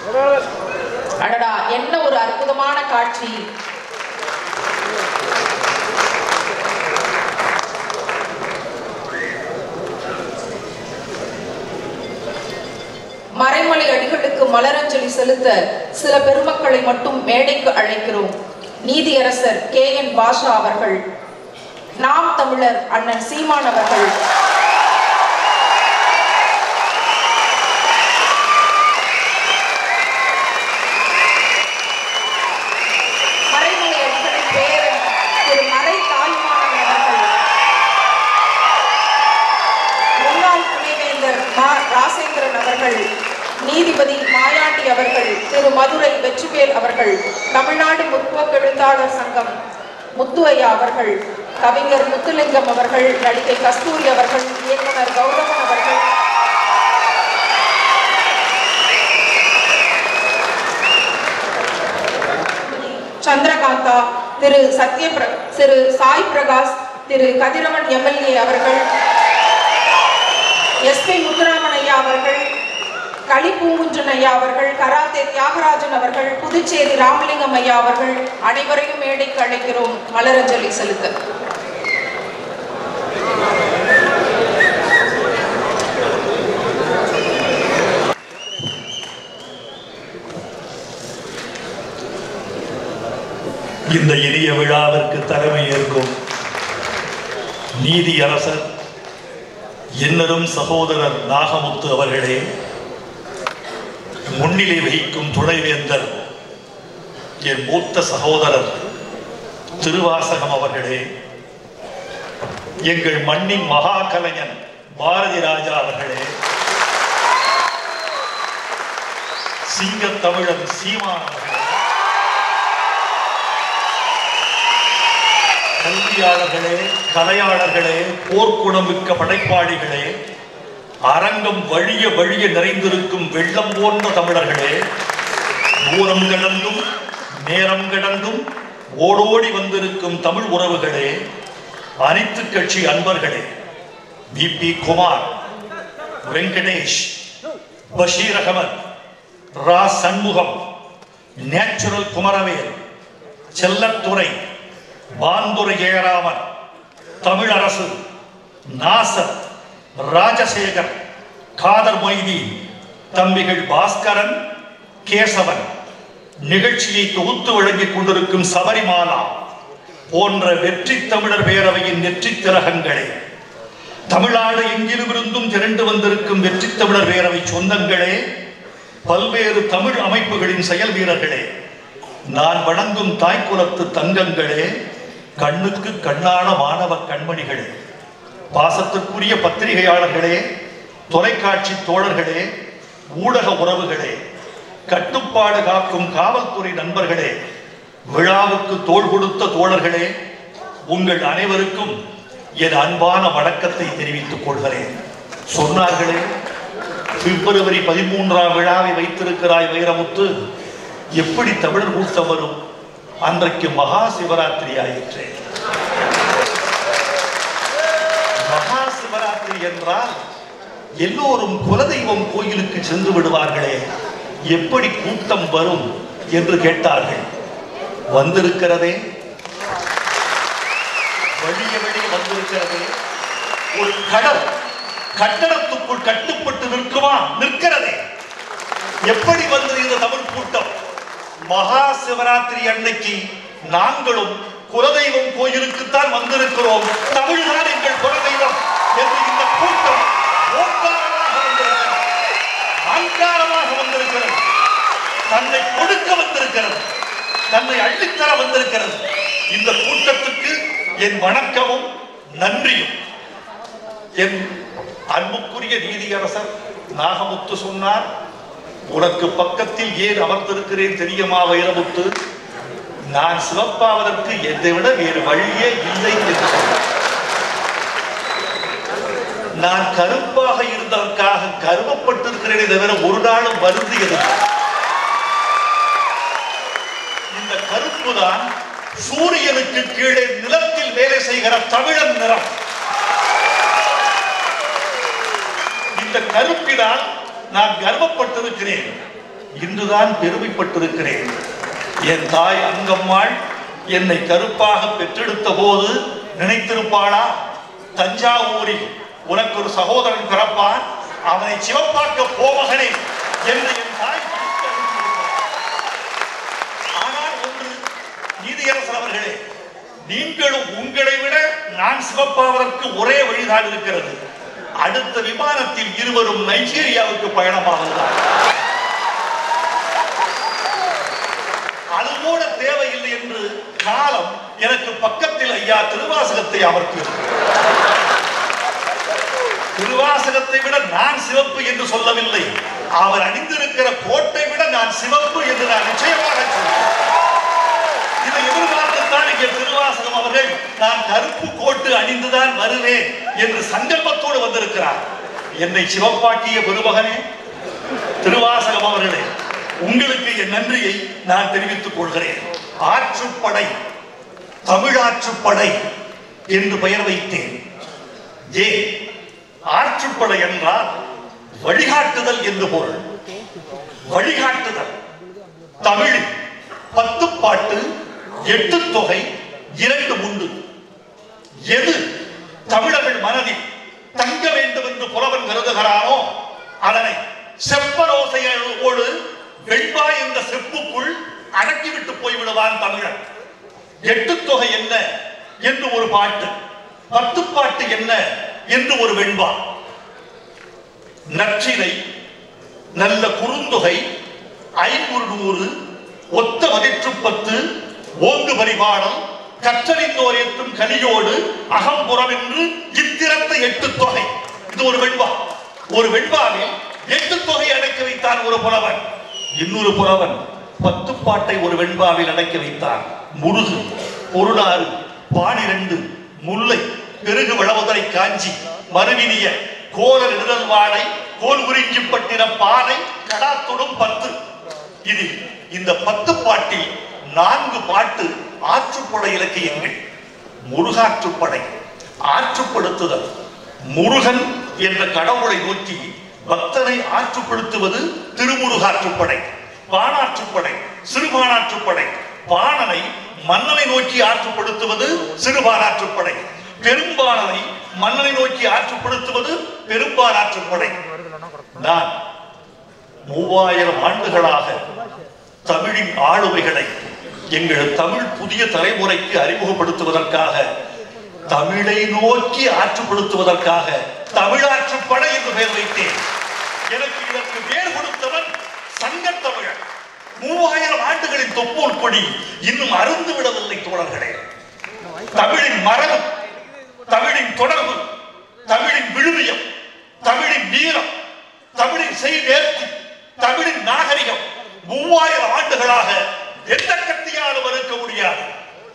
அடடா என்ன ஒரு அற்புதமான காட்சி மறைமலை அடிகளுக்கு மலரஞ்சலி செலுத்த சில பெருமக்களை மட்டும் மேடைக்கு அழைக்கிறோம் நீதியரசர் கே என் பாஷா அவர்கள் நாம் தமிழர் அண்ணன் சீமான் அவர்கள் மறைமலை அடிகளின் பேரன் திரு மறை தாய்மானன் அவர்கள் முன்னாள் துணைவேந்தர் மா ராசேந்திரன் அவர்கள் நீதிபதி மாயாண்டி அவர்கள் திரு மதுரை வெற்றிவேல் அவர்கள் தமிழ்நாடு முற்போக்கு எழுத்தாளர் சங்கம் முத்துவையா அவர்கள் கவிஞர் முத்துலிங்கம் அவர்கள் நடிகை கஸ்தூரி அவர்கள் இயக்குனர் கௌரவன் அவர்கள் சந்திரகாந்தா திரு சத்ய பிர- திரு சாய் பிரகாஷ் திரு கதிரவன் எம்எல்ஏ அவர்கள் எஸ்பி முத்துராமன் ஐயா அவர்கள் களிப்பூங்குன்றன் ஐயா அவர்கள் கராத்தே தியாகராஜன் அவர்கள் புதுச்சேரி ராமலிங்கம் ஐயா அவர்கள் அனைவரையும் மேடைக்கு அழைக்கிறோம் மலரஞ்சலி செலுத்த இந்த இனிய விழாவிற்கு தலைமை ஏற்கும் நீதி அரசர் என்னரும் சகோதரர் நாகமுத்து அவர்களே முன்னிலை வகிக்கும் துணைவேந்தர் என் மூத்த சகோதரர் திருவாசகம் அவர்களே எங்கள் மண்ணின் மகா கலைஞன் பாரதி ராஜா அவர்களே சிங்கத் தமிழன் சீமான் அவர்களே கல்வியாளர்களே கலையாளர்களே போர்க்குணமிக்க படைப்பாளிகளே அரங்கம் வழிய வழிய நிறைந்திருக்கும் வெள்ளம் போன்ற தமிழர்களே தூரம் கடந்தும் நேரம் கடந்தும் ஓடோடி வந்திருக்கும் தமிழ் உறவுகளே அனைத்து கட்சி அன்பர்களே வி பி குமார் வெங்கடேஷ் பஷீர் அகமத் ரா சண்முகம் நேச்சுரல் குமரவேல் செல்லத்துறை வான்துரை ஜெயராமன் தமிழரசு நாசர் ராஜசேகர் காதர் மொய்தி தம்பிகள் பாஸ்கரன் கேசவன் நிகழ்ச்சியை தொகுத்து வழங்கிக் கொண்டிருக்கும் சபரிமாலா போன்ற வெற்றி தமிழர் பேரவையின் நெற்றித் திலகங்களே தமிழ்நாடு எங்கிலுமிருந்தும் திரண்டு வந்திருக்கும் வெற்றி தமிழர் பேரவை சொந்தங்களே பல்வேறு தமிழ் அமைப்புகளின் செயல் வீரர்களே நான் வணங்கும் தாய்க்குலத்து தங்கங்களே கண்ணுக்கு கண்ணான மாணவ கண்மணிகளே பாசத்திற்குரிய பத்திரிகையாளர்களே தொலைக்காட்சி தோழர்களே ஊடக உறவுகளே கட்டுப்பாடு காக்கும் காவல்துறை நண்பர்களே விழாவுக்கு தோள் கொடுத்த தோழர்களே உங்கள் அனைவருக்கும் என் அன்பான வணக்கத்தை தெரிவித்துக் கொள்கிறேன் சொன்னார்களே பிப்ரவரி பதிமூன்றாம் விழாவை வைத்திருக்கிறாய் வைரமுத்து எப்படி தமிழர் கூட்டம் வரும் அன்றைக்கு மகா சிவராத்திரி ஆயிற்றே மகா சிவராத்திரி என்றால் எல்லோரும் குலதெய்வம் கோயிலுக்கு சென்று விடுவார்களே எப்படி கூட்டம் வரும் என்று கேட்டார்கள் வந்திருக்கிறதே வழிய வெளியே வந்திருக்கிறதே ஒரு கடல் கட்டடத்துக்குள் கட்டுப்பட்டு நிற்குமா நிற்கிறதே எப்படி வந்தது இந்த தமிழ் கூட்டம் மகா சிவராத்திரி அன்னைக்கு நாங்களும் குலதெய்வம் கோயிலுக்குத்தான் வந்திருக்கிறோம் தமிழ்தான் எங்கள் குலதெய்வம் என்று இந்த கூட்டம் ஓங்காரமாக வந்திருக்கிறது அங்காரமாக வந்திருக்கிறது தன்னை கொடுக்க வந்திருக்கிறது தன்னை அள்ளித்தர வந்திருக்கிறது இந்த கூட்டத்துக்கு என் வணக்கமும் நன்றியும் என் அன்புக்குரிய நீதியரசர் நாகமுத்து சொன்னார் உனக்கு பக்கத்தில் ஏன் அமர்ந்திருக்கிறேன் தெரியுமா வைரமுத்து நான் சிவப்பாவதற்கு எதை விட வேறு வழியே இல்லை என்று சொன்னார் நான் கருப்பாக இருந்ததற்காக கருவப்பட்டிருக்கிறேனே தவிர ஒரு நாளும் வருந்தியதில்லை இந்த கருப்பு தான் சூரியனுக்கு கீழே நிலத்தில் வேலை செய்கிற தமிழன் நிறம் இந்த கருப்பினால் நான் கர்வப்பட்டிருக்கிறேன் இன்றுதான் பெருமைப்பட்டிருக்கிறேன் என் தாய் அங்கம்மாள் என்னை கருப்பாக பெற்றெடுத்த போது நினைத்திருப்பாளா தஞ்சாவூரில் உனக்கு ஒரு சகோதரன் பிறப்பான் அவனை சிவப்பாக்க போமகனே என்று என் தாய் குறித்து அனுப்பியிருக்கிறார். ஆனால் ஒன்று நீதியரசர் அவர்களே நீங்களும் உங்களை விட நான் சிவப்பாவதற்கு ஒரே வழிதான் இருக்கிறது அடுத்த விமானத்தில் இருவரும் நைஜீரியாவுக்கு பயணமாவதுதான் அது கூட தேவையில்லை என்று காலம் எனக்கு பக்கத்தில் ஐயா திருவாசகத்தை அமர்த்தியது திருவாசகத்தை விட நான் சிவப்பு என்று சொல்லவில்லை அவர் அணிந்திருக்கிற கோட்டை விட நான் சிவப்பு என்று நான் நிச்சயமாக சொல்றேன் இதை எதிர்பார்த்துத்தான் இங்கே திருவாசகம் அவர்கள் நான் கருப்பு கோட்டு அணிந்துதான் வருவேன் என்று சங்கல்பத்தோடு வந்திருக்கிறார் என்னை சிவப்பாக்கிய பெருமகனே திருவாசகம் அவர்களே உங்களுக்கு என் நன்றியை நான் தெரிவித்துக் கொள்கிறேன் ஆற்றுப்படை தமிழாற்றுப்படை என்று பெயர் வைத்தேன் ஏன் ஆற்றுப்படை என்றால் வழிகாட்டுதல் என்று பொருள் வழிகாட்டுதல் தமிழில் பத்து பாட்டு எட்டு தொகை இரண்டு முண்டு எது தமிழர்கள் மனதில் தங்க வேண்டும் என்று புலவன் கருதுகிறானோ அதனை செப்பரோசையோடு வெண்பா என்ற செப்புக்குள் அடக்கிவிட்டு போய்விடுவான் தமிழன் எட்டு தொகை என்ன என்று ஒரு பாட்டு பத்து பாட்டு என்ன என்று ஒரு வெண்பா நற்றினை நல்ல குறுந்தொகை ஐநூறு நூறு ஒத்த மதிற்று பத்து ஓங்கு பரிபாடல் கற்றறிந்தோர் ஏற்றும் கலியோடு அகம்புறம் என்று இத்திரத்த எட்டு தொகை இது ஒரு வெண்பா ஒரு வெண்பாவில் எட்டு தொகை அடக்கி வைத்தான் ஒரு புலவன் இன்னொரு புலவன் பத்து பாட்டை ஒரு வெண்பாவில் அடக்கி வைத்தான் முருகு பொருளாறு பானிரண்டு முல்லை பெருகு வளமுதலை காஞ்சி மறுவினிய கோலர் நிழல் வாழை கோல் உறிஞ்சி பட்டின பானை கடாத்துடும் பத்து இதில் இந்த பத்து பாட்டில் நான்கு பாட்டு ஆற்றுப்படை இலக்கியங்கள் முருகாற்றுப்படை ஆற்றுப்படுத்துதல் முருகன் என்ற கடவுளை நோக்கி பக்தனை ஆற்றுப்படுத்துவது திருமுருகாற்றுப்படை பாணாற்றுப்படை சிறுபானாற்றுப்படை பாணனை மன்னனை நோக்கி ஆற்றுப்படுத்துவது சிறுபானாற்றுப்படை பெரும்பாலனை மன்னனை நோக்கி ஆற்றுப்படுத்துவது பெரும்பாலாற்றுப்படை நான் மூவாயிரம் ஆண்டுகளாக தமிழின் ஆளுமைகளை எங்கள் தமிழ் புதிய தலைமுறைக்கு அறிமுகப்படுத்துவதற்காக தமிழை நோக்கி ஆற்றுப்படுத்துவதற்காக தமிழாற்றுப்படை என்று பெயர் வைத்தேன் எனக்கு இதற்கு வேர் கொடுத்தவன் சங்கத்தமிழன் மூவாயிரம் ஆண்டுகளின் தொப்போல் கொடி இன்னும் அருந்து விடவில்லை தோழர்களே தமிழின் மரபு தமிழின் தொடர்பு தமிழின் விழுமியம் தமிழின் வீரம் தமிழின் செய்நேர்த்தி தமிழின் நாகரிகம் மூவாயிரம் ஆண்டுகளாக எந்த கத்தியாலும் மறுக்க முடியாது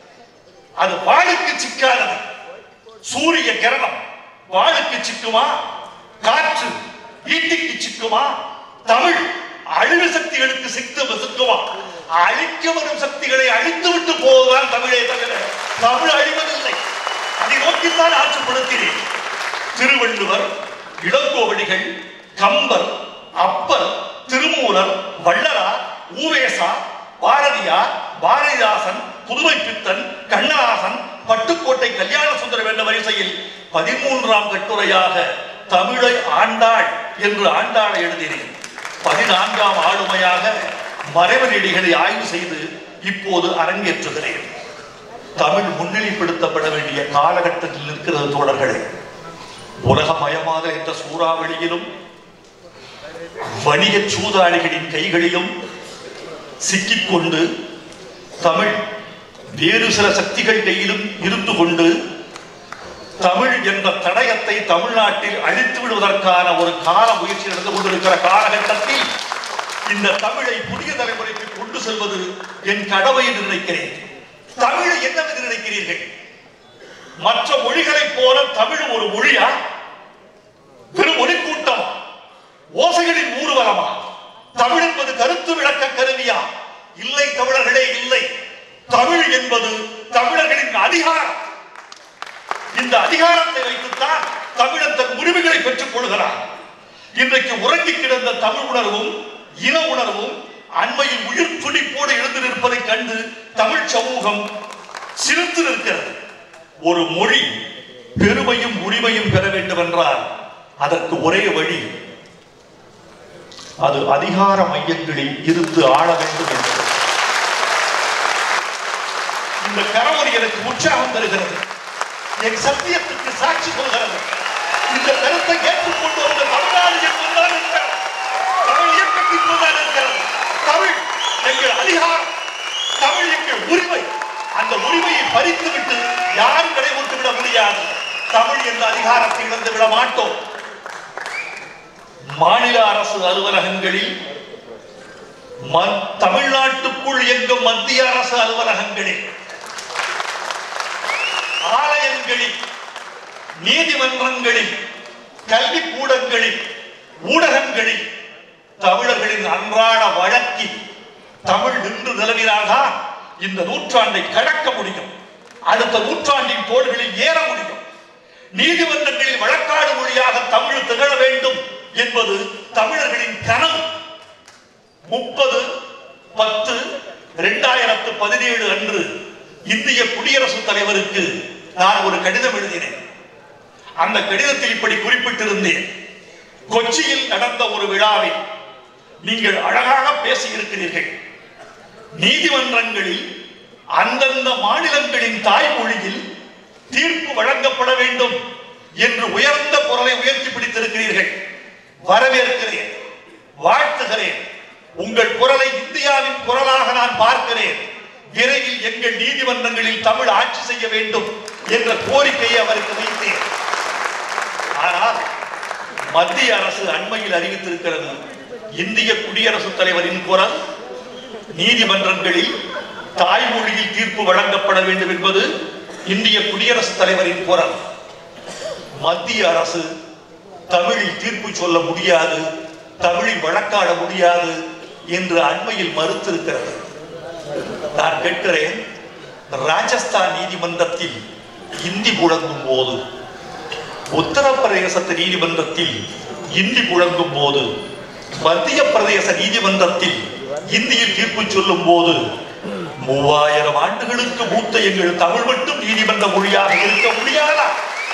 அது வாளுக்கு சிக்காதது சூரிய கிரணம் வாளுக்கு சிக்குமா காற்று ஈட்டிக்கு சிக்குமா தமிழ் அழிவு சக்திகளுக்கு சிக்கு சிக்குமா அழிக்க வரும் சக்திகளை அழித்து விட்டு போவதுதான் தமிழே தவிர தமிழ் அழிவதில்லை அதை நோக்கித்தான் ஆற்றுப்படுத்தினேன் திருவள்ளுவர் இளங்கோவடிகள் கம்பர் அப்பர் திருமூலர் வள்ளலார் ஊவேசா பாரதியார் பாரதிதாசன் புதுமை பித்தன் கண்ணதாசன் பட்டுக்கோட்டை கல்யாண சுந்தரம் என்ற வரிசையில் பதிமூன்றாம் கட்டுரையாக தமிழை ஆண்டாள் என்று ஆண்டாளை எழுதினேன் பதினான்காம் ஆளுமையாக மறைவனடிகளை ஆய்வு செய்து இப்போது அரங்கேற்றுகிறேன் தமிழ் முன்னிலைப்படுத்தப்பட வேண்டிய காலகட்டத்தில் இருக்கிறது தோழர்களே உலகமயமாக என்ற சூறாவளியிலும் வணிக சூதாளிகளின் கைகளிலும் சிக்கிக்கொண்டு தமிழ் வேறு சில சக்திகள் கையிலும் இருந்து கொண்டு தமிழ் என்ற தடயத்தை தமிழ்நாட்டில் அழித்து விடுவதற்கான ஒரு கால முயற்சி நடந்து கொண்டிருக்கிற காலகட்டத்தில் இந்த தமிழை புதிய தலைமுறைக்கு கொண்டு செல்வது என் கடமை என்று நினைக்கிறேன் தமிழை என்னவென்று நினைக்கிறீர்கள் மற்ற மொழிகளைப் போல தமிழ் ஒரு மொழியா பெரும் ஒளி கூட்டம் ஓசைகளின் ஊர்வலமா தமிழ் என்பது கருத்து விளக்க கருவியா இல்லை தமிழர்களே இல்லை தமிழ் என்பது தமிழர்களின் அதிகாரம் இந்த அதிகாரத்தை வைத்துத்தான் தமிழன் தன் உரிமைகளை பெற்றுக் கொள்கிறார் இன்றைக்கு உறங்கி கிடந்த தமிழ் உணர்வும் இன உணர்வும் அண்மையில் உயிர் துடிப்போடு எழுந்து நிற்பதைக் கண்டு தமிழ் சமூகம் சிரித்து நிற்கிறது ஒரு மொழி பெருமையும் உரிமையும் பெற வேண்டும் என்றால் அதற்கு ஒரே வழி அது அதிகார மையங்களில் இருந்து ஆள வேண்டும் என்பது இந்த கரவொலி எனக்கு உற்சாகம் தருகிறது என் சத்தியத்துக்கு சாட்சி சொல்கிறது இந்த கருத்தை ஏற்றுக்கொண்டு வந்த தமிழ்நாடு என்பதுதான் இருக்கிறது தமிழ் இயக்கத்தின் என்பதுதான் இருக்கிறது தமிழ் எங்கள் அதிகாரம் தமிழ் எங்கள் உரிமை அந்த உரிமையை பறித்துவிட்டு யாரும் கடைபிடித்து விட முடியாது தமிழ் என்ற அதிகாரத்தை இழந்து விட மாட்டோம் மாநில அரசு அலுவலகங்களில் ம- தமிழ்நாட்டுக்குள் இயங்கும் மத்திய அரசு அலுவலகங்களில் ஆலயங்களில் நீதிமன்றங்களில் கல்விக்கூடங்களில் ஊடகங்களில் தமிழர்களின் அன்றாட வழக்கில் தமிழ் நின்று நிலவினால்தான் இந்த நூற்றாண்டை கடக்க முடியும் அடுத்த நூற்றாண்டின் தோள்களில் ஏற முடியும் நீதிமன்றங்களில் வழக்காடு மொழியாக தமிழ் திகழ வேண்டும் என்பது தமிழர்களின் கனவு முப்பது பத்து இரண்டாயிரத்து பதினேழு அன்று இந்திய குடியரசுத் தலைவருக்கு நான் ஒரு கடிதம் எழுதினேன் அந்த கடிதத்தில் இப்படி குறிப்பிட்டிருந்தேன் கொச்சியில் நடந்த ஒரு விழாவில் நீங்கள் அழகாக பேசியிருக்கிறீர்கள் நீதிமன்றங்களில் அந்தந்த மாநிலங்களின் தாய்மொழியில் தீர்ப்பு வழங்கப்பட வேண்டும் என்று உயர்ந்த குரலை உயர்த்தி பிடித்திருக்கிறீர்கள் வரவேற்கிறேன் வாழ்த்துகிறேன் உங்கள் குரலை இந்தியாவின் குரலாக நான் பார்க்கிறேன் விரைவில் எங்கள் நீதிமன்றங்களில் தமிழ் ஆட்சி செய்ய வேண்டும் என்ற கோரிக்கையை அவருக்கு வைத்தேன் ஆனால் மத்திய அரசு அண்மையில் அறிவித்திருக்கிறது இந்திய குடியரசுத் தலைவரின் குரல் நீதிமன்றங்களில் தாய்மொழியில் தீர்ப்பு வழங்கப்பட வேண்டும் என்பது இந்திய குடியரசுத் தலைவரின் குரல் மத்திய அரசு தமிழில் தீர்ப்பு சொல்ல முடியாது தமிழில் வழக்காட முடியாது என்று அண்மையில் மறுத்திருக்கிறது நான் கேட்கிறேன் ராஜஸ்தான் நீதிமன்றத்தில் இந்தி முழங்கும் போது உத்தரப்பிரதேசத்து நீதிமன்றத்தில் இந்தி முழங்கும் போது மத்திய பிரதேச நீதிமன்றத்தில் இந்தியில் தீர்ப்பு சொல்லும் போது மூவாயிரம் ஆண்டுகளுக்கு மூத்த எங்கள் தமிழ் மட்டும் நீதிமன்ற மொழியாக இருக்க முடியாதா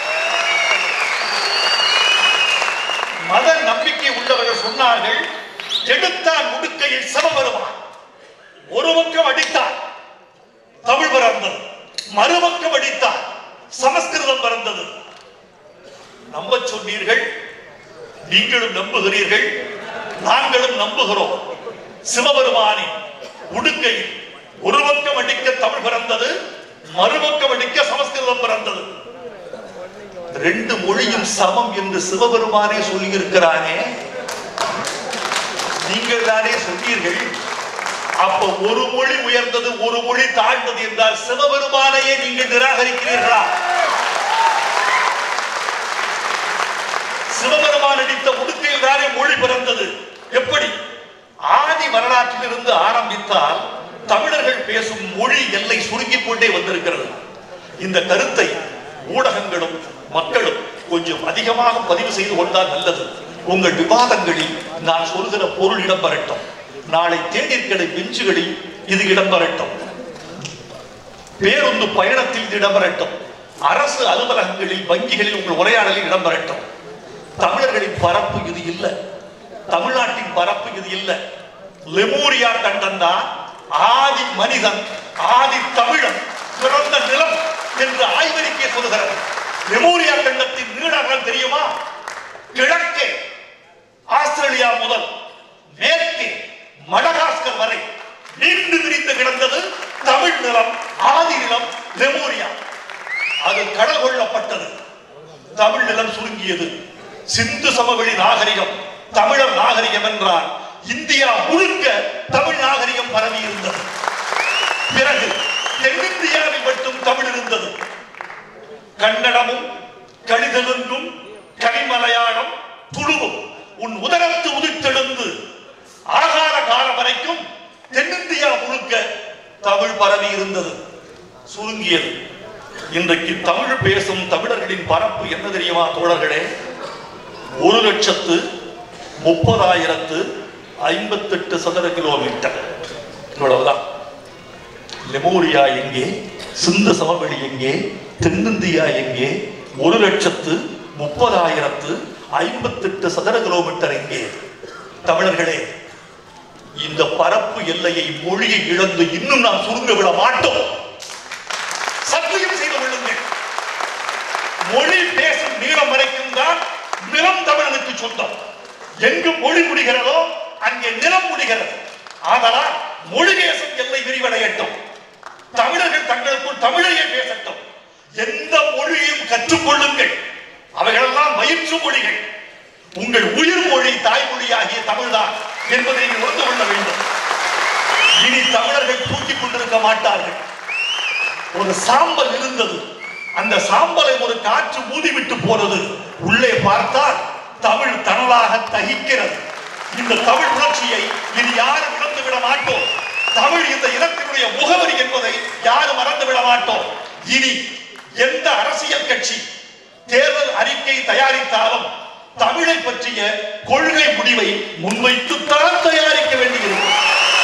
மத நம்பிக்கை உள்ளவர்கள் சொன்னார்கள் எடுத்தான் முடுக்கையில் சம வருவான் ஒரு பக்கம் அடித்தார் தமிழ் பிறந்தது மறுபக்கம் அடித்தார் சமஸ்கிருதம் பிறந்தது நம்ப சொன்னீர்கள் நீங்களும் நம்புகிறீர்கள் நாங்களும் நம்புகிறோம் சிவபெருமானின் உடுக்கையில் ஒரு பக்கம் அடிக்க தமிழ் பிறந்தது மறுபக்கம் அடிக்க சமஸ்கிருதம் பிறந்தது ரெண்டு மொழியும் சமம் என்று சிவபெருமானே சொல்லியிருக்கிறானே நீங்கள் தானே சொன்னீர்கள் அப்ப ஒரு மொழி உயர்ந்தது ஒரு மொழி தாழ்ந்தது என்றால் சிவபெருமானையே நீங்கள் நிராகரிக்கிறீர்களா சிவபெருமான் அடித்த உடுக்கையில் தானே மொழி பிறந்தது எப்படி ஆதி வரலாற்றிலிருந்து ஆரம்பித்தால் தமிழர்கள் பேசும் மொழி எல்லை சுருங்கிக் கொண்டே வந்திருக்கிறது இந்த கருத்தை ஊடகங்களும் மக்களும் கொஞ்சம் அதிகமாக பதிவு செய்து கொண்டால் நல்லது உங்கள் விவாதங்களில் நான் சொல்கிற பொருள் இடம்பெறட்டும் நாளை தேநீர்கடை பெஞ்சுகளில் இது இடம்பெறட்டும் பேருந்து பயணத்தில் இது இடம்பெறட்டும் அரசு அலுவலகங்களில் வங்கிகளில் உங்கள் உரையாடலில் இடம்பெறட்டும் தமிழர்களின் பரப்பு இது இல்ல தமிழ்நாட்டின் பரப்பு இது இல்ல லெமூரியா கண்டம் தான் ஆதி மனிதன் ஆதி தமிழன் பிறந்த நிலம் என்று ஆய்வறிக்கை சொல்கிறது லெமூரியா கண்டத்தின் நீளங்கள் தெரியுமா கிழக்கே ஆஸ்திரேலியா முதல் மேற்கே மடகாஸ்கர் வரை நீண்டு விரிந்து கிடந்தது தமிழ் நிலம் ஆதி நிலம் லெமூரியா அது கடல் கொள்ளப்பட்டது தமிழ் நிலம் சுருங்கியது சிந்து சமவெளி நாகரிகம் தமிழர் நாகரிகம் என்றால் இந்தியா முழுக்க தமிழ் நாகரிகம் பரவி இருந்தது பிறகு தென்னிந்தியாவில் மட்டும் தமிழ் இருந்தது கன்னடமும் கடிதலுங்கும் கனிமலையாளம் துளுவும் உன் உதரத்து உதித்தெழுந்து ஆகார காலம் வரைக்கும் தென்னிந்தியா முழுக்க தமிழ் பரவி இருந்தது சுருங்கியது இன்றைக்கு தமிழ் பேசும் தமிழர்களின் பரப்பு என்ன தெரியுமா தோழர்களே ஒரு லட்சத்து முப்பதாயிரத்து ஐம்பத்தெட்டு சதுர கிலோமீட்டர் இவ்வளவுதான் லெமோரியா எங்கே சிந்து சமவெளி எங்கே தென்னிந்தியா எங்கே ஒரு லட்சத்து முப்பதாயிரத்து ஐம்பத்தெட்டு சதுர கிலோமீட்டர் எங்கே தமிழர்களே இந்த பரப்பு எல்லையை மொழியை இழந்து இன்னும் நாம் சுருங்க விட மாட்டோம் சத்தியம் செய்து கொள்ளுங்கள் மொழி பேசும் நீளம் வரைக்கும் தான் நிலம் தமிழனுக்கு சொந்தம் எங்கு மொழி முடிகிறதோ அங்கே நிலம் முடிகிறது ஆதலால் மொழி பேசும் எல்லை விரிவடையட்டும் தமிழர்கள் தங்களுக்குள் தமிழையே பேசட்டும் எந்த மொழியையும் கற்றுக்கொள்ளுங்கள் அவைகளெல்லாம் வயிற்று மொழிகள் உங்கள் உயிர் மொழி தாய்மொழியாகிய தமிழ்தான் என்பதை நீங்கள் உணர்ந்து கொள்ள வேண்டும் இனி தமிழர்கள் தூக்கிக் கொண்டிருக்க மாட்டார்கள் ஒரு சாம்பல் இருந்தது அந்த சாம்பலை ஒரு காற்று ஊதிவிட்டு போனது உள்ளே பார்த்தால் தமிழ் தனலாக தகிக்கிறது இந்த தமிழ் உணர்ச்சியை இனி யாரும் இழந்து விட மாட்டோம் தமிழ் இந்த இனத்தினுடைய முகவரி என்பதை யாரும் மறந்து விட மாட்டோம் இனி எந்த அரசியல் கட்சி தேர்தல் அறிக்கை தயாரித்தாலும் தமிழை பற்றிய கொள்கை முடிவை முன்வைத்துத்தான் தயாரிக்க வேண்டியிருக்கும்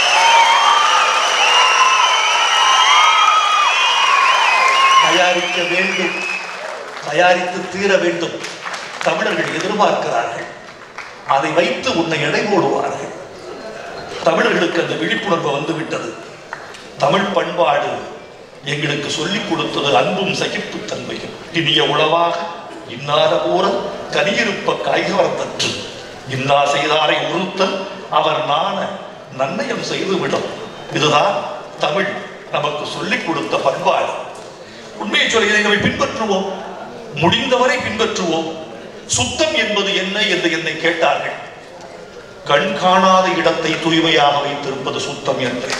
தயாரிக்க வேண்டும் தயாரித்து தீர வேண்டும் தமிழர்கள் எதிர்பார்க்கிறார்கள் அதை வைத்து உன்னை எடை போடுவார்கள் தமிழர்களுக்கு அந்த விழிப்புணர்வு வந்துவிட்டது தமிழ் பண்பாடு எங்களுக்கு சொல்லிக் கொடுத்தது அன்பும் சகிப்புத்தன்மையும் இனிய உளவாக இன்னார ஊரம் கனியிருப்ப காய்கவரத்தற்று இன்னா செய்தாரை உறுத்தல் அவர் நாண நன்னயம் செய்துவிடும் இதுதான் தமிழ் நமக்கு சொல்லிக் கொடுத்த பண்பாடு உண்மையை சொல்கிறேன் இதை பின்பற்றுவோம் முடிந்தவரை பின்பற்றுவோம் சுத்தம் என்பது என்ன என்று என்னை கேட்டார்கள் கண் காணாத இடத்தை தூய்மையாக வைத்திருப்பது சுத்தம் என்று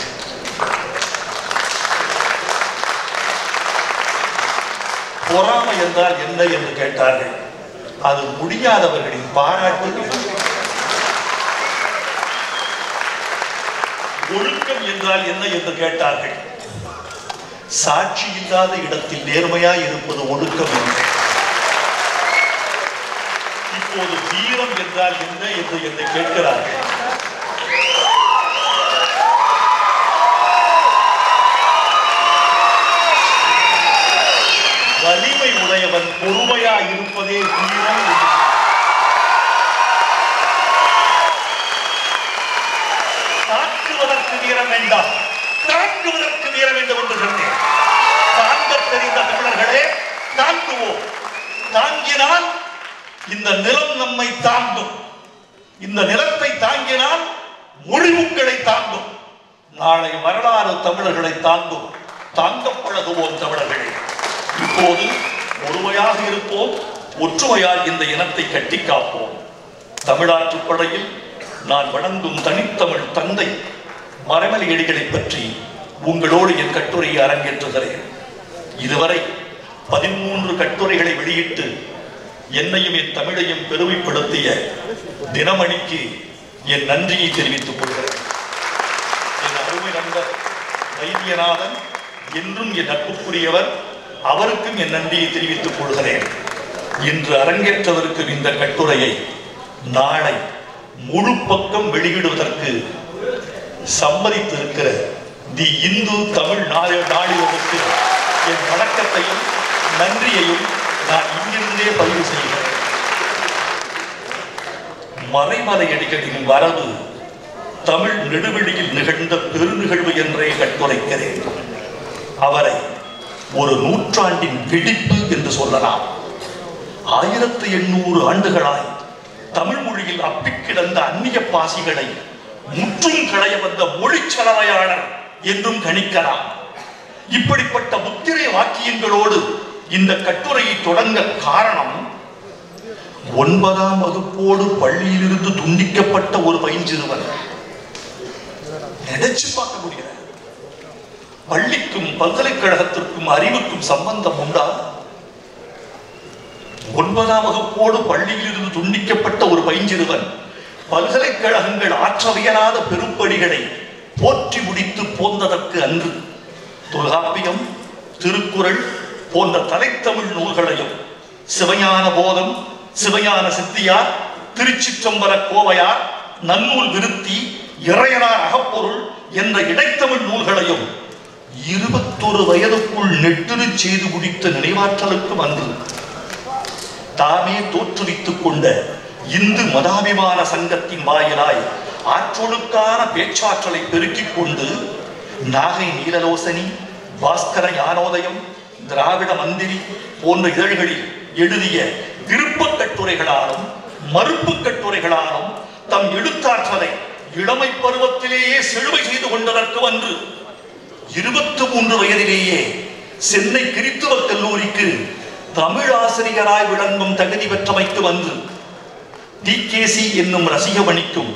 பொறாமை என்றால் என்ன என்று கேட்டார்கள் அது முடியாதவர்களின் பாராட்டு என்று. ஒழுக்கம் என்றால் என்ன என்று கேட்டார்கள் சாட்சி இல்லாத இடத்தில் நேர்மையாய் இருப்பது ஒழுக்கம் என்று இப்போது வீரம் என்றால் என்ன என்று என்னை கேட்கிறார்கள் வலிமை உடையவன் பொறுமையாய் இருப்பதே வீரம் என்று. தாக்குவதற்கு வீரம் வேண்டாம் தாங்குவதற்கு வீரம் வேண்டும் என்று சொன்னேன் தாங்கத் தெரிந்த தமிழர்களே தாங்குவோம் தாங்கினால் இந்த நிலம் நம்மை தாங்கும் இந்த நிலத்தை தாங்கினால் மொழிவுக்களை தாங்கும் நாளை வரலாறு தமிழர்களை தாங்கும் தாங்க பழகுவோம் தமிழர்களே இப்போது ஒருமையாக இருப்போம் ஒற்றுமையால் இந்த இனத்தை கட்டி காப்போம் தமிழாற்றுப் படையில் நான் வணங்கும் தனித்தமிழ் தந்தை மரமலி எடிகளை பற்றி உங்களோடு என் கட்டுரையை அரங்கேற்றுகிறேன் இதுவரை பதிமூன்று கட்டுரைகளை வெளியிட்டு என்னையும் என் தமிழையும் பெருமைப்படுத்திய தினமணிக்கு என் நன்றியை தெரிவித்துக் கொள்கிறேன் என் அருமை நண்பர் வைத்தியநாதன் என்றும் என் நட்புக்குரியவர் அவருக்கும் என் நன்றியை தெரிவித்துக் கொள்கிறேன் இன்று அரங்கேற்றவிருக்கும் இந்த கட்டுரையை நாளை முழு பக்கம் வெளியிடுவதற்கு சம்மதித்திருக்கிற தி இந்து தமிழ் நாள நாளிதழுக்கு என் வணக்கத்தையும் நன்றியையும் நான் இங்கிருந்தே பதிவு செய்கிறேன் மறைமலை அடிகளின் வரவு தமிழ் நெடுவெளியில் நிகழ்ந்த பெருநிகழ்வு என்றே கட்டுரைக்கிறேன் அவரை ஒரு நூற்றாண்டின் வெடிப்பு என்று சொல்லலாம் ஆயிரத்து எண்ணூறு ஆண்டுகளாய் தமிழ் மொழியில் அப்பிக் கிடந்த அந்நிய பாசிகளை முற்றும் களைய வந்த மொழிச் செலவையாளர் என்றும் கணிக்கலாம் இப்படிப்பட்ட முத்திரை வாக்கியங்களோடு இந்த கட்டுரையை தொடங்க காரணம் ஒன்பதாம் வகுப்போடு பள்ளியிலிருந்து துண்டிக்கப்பட்ட ஒரு பயின்சிறுவன் நினைச்சு பார்க்க முடியல பள்ளிக்கும் பல்கலைக்கழகத்திற்கும் அறிவுக்கும் சம்பந்தம் உண்டா ஒன்பதாம் வகுப்போடு பள்ளியிலிருந்து துண்டிக்கப்பட்ட ஒரு பயின்சிறுவன் பல்கலைக்கழகங்கள் ஆற்றவியலாத பெருப்படிகளை போற்றி முடித்து போந்ததற்கு அன்று தொல்காப்பியம் திருக்குறள் போன்ற தலைத்தமிழ் நூல்களையும் சிவஞான போதம் சிவஞான சித்தியார் திருச்சிற்றம்பல கோவையார் நன்னூல் விருத்தி இறையனார் அகப்பொருள் என்ற இடைத்தமிழ் நூல்களையும் இருபத்தொரு வயதுக்குள் நெட்டுரு செய்து முடித்த நினைவாற்றலுக்கு வந்து தாமே தோற்றுவித்துக் கொண்ட இந்து மதாபிமான சங்கத்தின் வாயிலாய் ஆற்றொழுக்கான பேச்சாற்றலை பெருக்கிக் கொண்டு நாகை நீலலோசனி பாஸ்கர ஞானோதயம் திராவிட மந்திரி போன்ற இதழ்களில் எழுதிய விருப்பக் கட்டுரைகளாலும் மறுப்புக் கட்டுரைகளாலும் தம் எழுத்தாற்றலை இளமை பருவத்திலேயே செழுமை செய்து கொண்டதற்கு வந்து இருபத்தி மூன்று வயதிலேயே சென்னை கிறித்துவ கல்லூரிக்கு தமிழ் ஆசிரியராய் விளங்கும் தகுதி பெற்றமைக்கு வந்து டிகேசி என்னும் ரசிகமணிக்கும்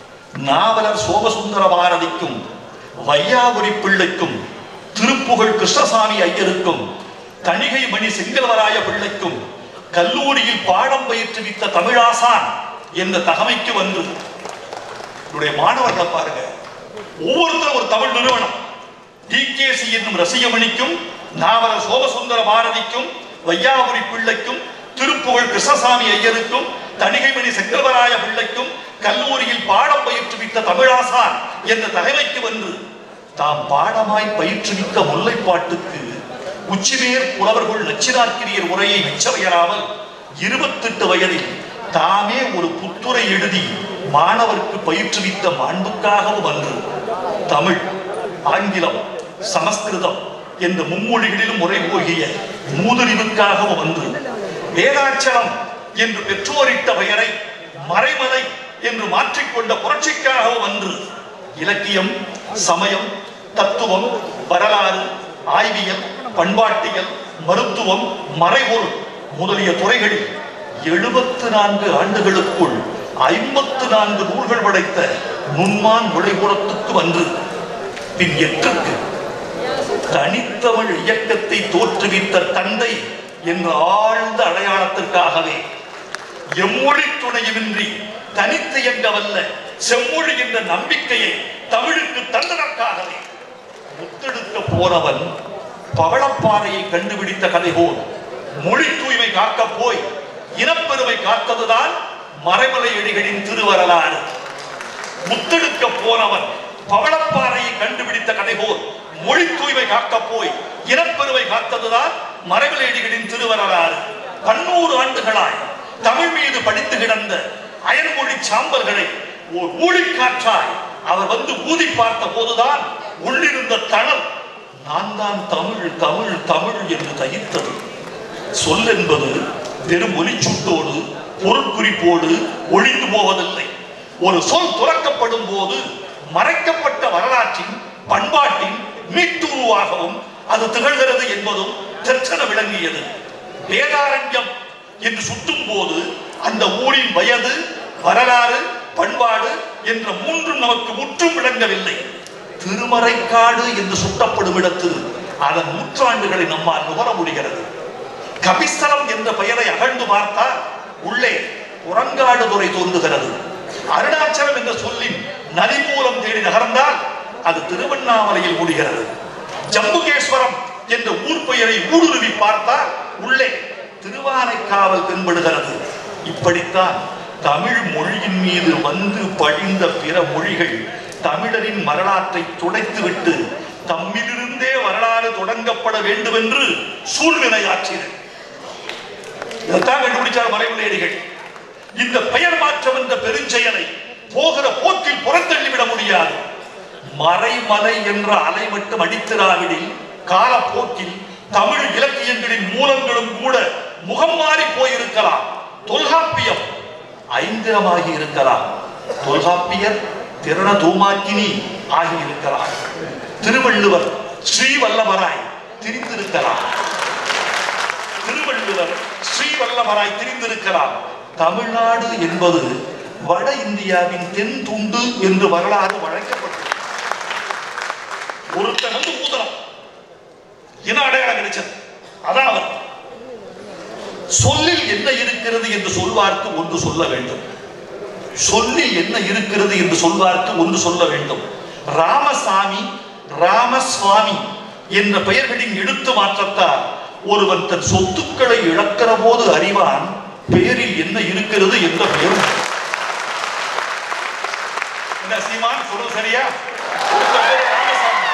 நாவலர் சோமசுந்தர பாரதிக்கும் வையாபுரி பிள்ளைக்கும் திருப்புகழ் கிருஷ்ணசாமி ஐயருக்கும் தணிகை மணி செங்கல்வராய பிள்ளைக்கும் கல்லூரியில் பாடம் பயிற்றுவித்த தமிழாசான் என்ற தகமைக்கு வந்து என்னுடைய மாணவர்களை பாருங்க ஒவ்வொருத்தரும் ஒரு தமிழ் நிறுவனம் டிகேசி என்னும் ரசிகமணிக்கும் நாவலர் சோமசுந்தர பாரதிக்கும் வையாபுரி பிள்ளைக்கும் திருப்புகழ் கிருஷ்ணசாமி ஐயருக்கும் தணிகைமணி செங்கல்வராய பிள்ளைக்கும் கல்லூரியில் பாடம் பயிற்றுவித்த தமிழாசான் என்ற தகைமைக்கு வந்து தாம் பாடமாய் பயிற்றுவித்த முல்லைப்பாட்டுக்கு உச்சிமேர் புலவர்கள் நச்சினார்க்கிரியர் உரையை மிச்சவையராமல் இருபத்தெட்டு வயதில் தாமே ஒரு புத்துரை எழுதி மாணவருக்கு பயிற்றுவித்த மாண்புக்காகவும் அன்று தமிழ் ஆங்கிலம் சமஸ்கிருதம் என்ற மும்மொழிகளிலும் முறை போகிய மூதறிவுக்காகவும் வந்து வேதாச்சலம் என்று பெற்றோரிட்ட பெயரை மறைமலை என்று மாற்றிக்கொண்ட புரட்சிக்காகவும் அன்று இலக்கியம் சமயம் தத்துவம் வரலாறு ஆய்வியல் பண்பாட்டியல் மருத்துவம் மறைபொருள் முதலிய துறைகளில் எழுபத்து நான்கு ஆண்டுகளுக்குள் ஐம்பத்து நான்கு நூல்கள் படைத்த நுண்மான் விளைபுறத்துக்கு வந்து பின் எட்டுக்கு தனித்தமிழ் இயக்கத்தை தோற்றுவித்த தந்தை என்ற ஆழ்ந்த அடையாளத்திற்காகவே எம்மொழி துணையுமின்றி தனித்து எங்கவல்ல செம்மொழி என்ற நம்பிக்கையை தமிழுக்கு தந்ததற்காகவே முத்தெடுக்க போனவன் பவளப்பாறையை கண்டுபிடித்த கதை போல் மொழி தூய்மை காக்க போய் இனப்பெருமை காத்ததுதான் மறைமலை எடிகளின் திருவரலாறு முத்தெடுக்க போனவன் பவளப்பாறையை கண்டுபிடித்த கதை போல் மொழி தூய்மை காக்க போய் இனப்பெருமை காத்ததுதான் மறைமலையடிகளின் திருவரலாறு பன்னூறு ஆண்டுகளாய் தமிழ் மீது படித்து கிடந்த அயன்மொழி சாம்பல்களை ஓர் ஊழிக்காற்றாய் அவர் வந்து ஊதி பார்த்த போதுதான் உள்ளிருந்த தணல் நான் தான் தமிழ் தமிழ் தமிழ் என்று தகித்தது சொல் என்பது வெறும் ஒலிச்சுட்டோடு பொருட்குறிப்போடு ஒழிந்து போவதில்லை ஒரு சொல் துறக்கப்படும் போது மறைக்கப்பட்ட வரலாற்றின் பண்பாட்டின் மீட்டுருவாகவும் அது திகழ்கிறது என்பதும் தெற்சென விளங்கியது வேதாரண்யம் என்று சுட்டும் போது அந்த ஊரின் வயது வரலாறு பண்பாடு என்ற மூன்றும் நமக்கு முற்றும் விளங்கவில்லை திருமறைக்காடு என்று சுட்டப்படும் இடத்தில் அதன் நூற்றாண்டுகளை நம்மால் நுகர முடிகிறது கபிஸ்தலம் என்ற பெயரை அகழ்ந்து பார்த்தால் உள்ளே புறங்காடு துறை தோன்றுகிறது அருணாச்சலம் என்ற சொல்லின் நதி மூலம் தேடி நகர்ந்தால் அது திருவண்ணாமலையில் முடிகிறது ஜம்புகேஸ்வரம் என்ற ஊர் பெயரை ஊடுருவி பார்த்தால் உள்ளே திருவானைக்காவல் தென்படுகிறது இப்படித்தான் தமிழ் மொழியின் மீது வந்து படிந்த பிற மொழிகள் தமிழரின் வரலாற்றை துடைத்துவிட்டு தம்மிலிருந்தே வரலாறு தொடங்கப்பட வேண்டும் என்று சூழ்நிலையாற்றின இதைத்தான் கண்டுபிடிச்சார் மறைமுறையடிகள் இந்த பெயர் மாற்றம் என்ற பெருஞ்செயலை போகிற போக்கில் புறந்தள்ளிவிட முடியாது மறைமலை என்ற அலை மட்டும் அடித்திராவிடில் காலப்போக்கில் தமிழ் இலக்கியங்களின் மூலங்களும் கூட முகம் மாறி போயிருக்கலாம் தொல்காப்பியம் ஐந்திரமாகி இருக்கலாம் தொல்காப்பியர் திறன தூமாக்கினி ஆகி இருக்கலாம் திருவள்ளுவர் ஸ்ரீவல்லவராய் திரிந்திருக்கலாம் திருவள்ளுவர் ஸ்ரீவல்லவராய் திரிந்திருக்கலாம் தமிழ்நாடு என்பது வட இந்தியாவின் தென் துண்டு என்று வரலாறு வழங்கப்பட்டது ஒருத்தன் வந்து ஊதனம் இன அடையாளம் கிடைச்சது அதாவது சொல்லில் என்ன இருக்கிறது என்று சொல்வார்க்கு ஒன்று சொல்ல வேண்டும் சொல்லில் என்ன இருக்கிறது என்று சொல்வார்க்கு ஒன்று சொல்ல வேண்டும் ராமசாமி ராமசுவாமி என்ற பெயர்களின் எடுத்து மாற்றத்தால் ஒருவன் தன் சொத்துக்களை இழக்கிற போது அறிவான் பெயரில் என்ன இருக்கிறது என்ற பெயர் என்ன சீமான் சொல்றது சரியா ஒருத்தர் பேரு ராமசாமி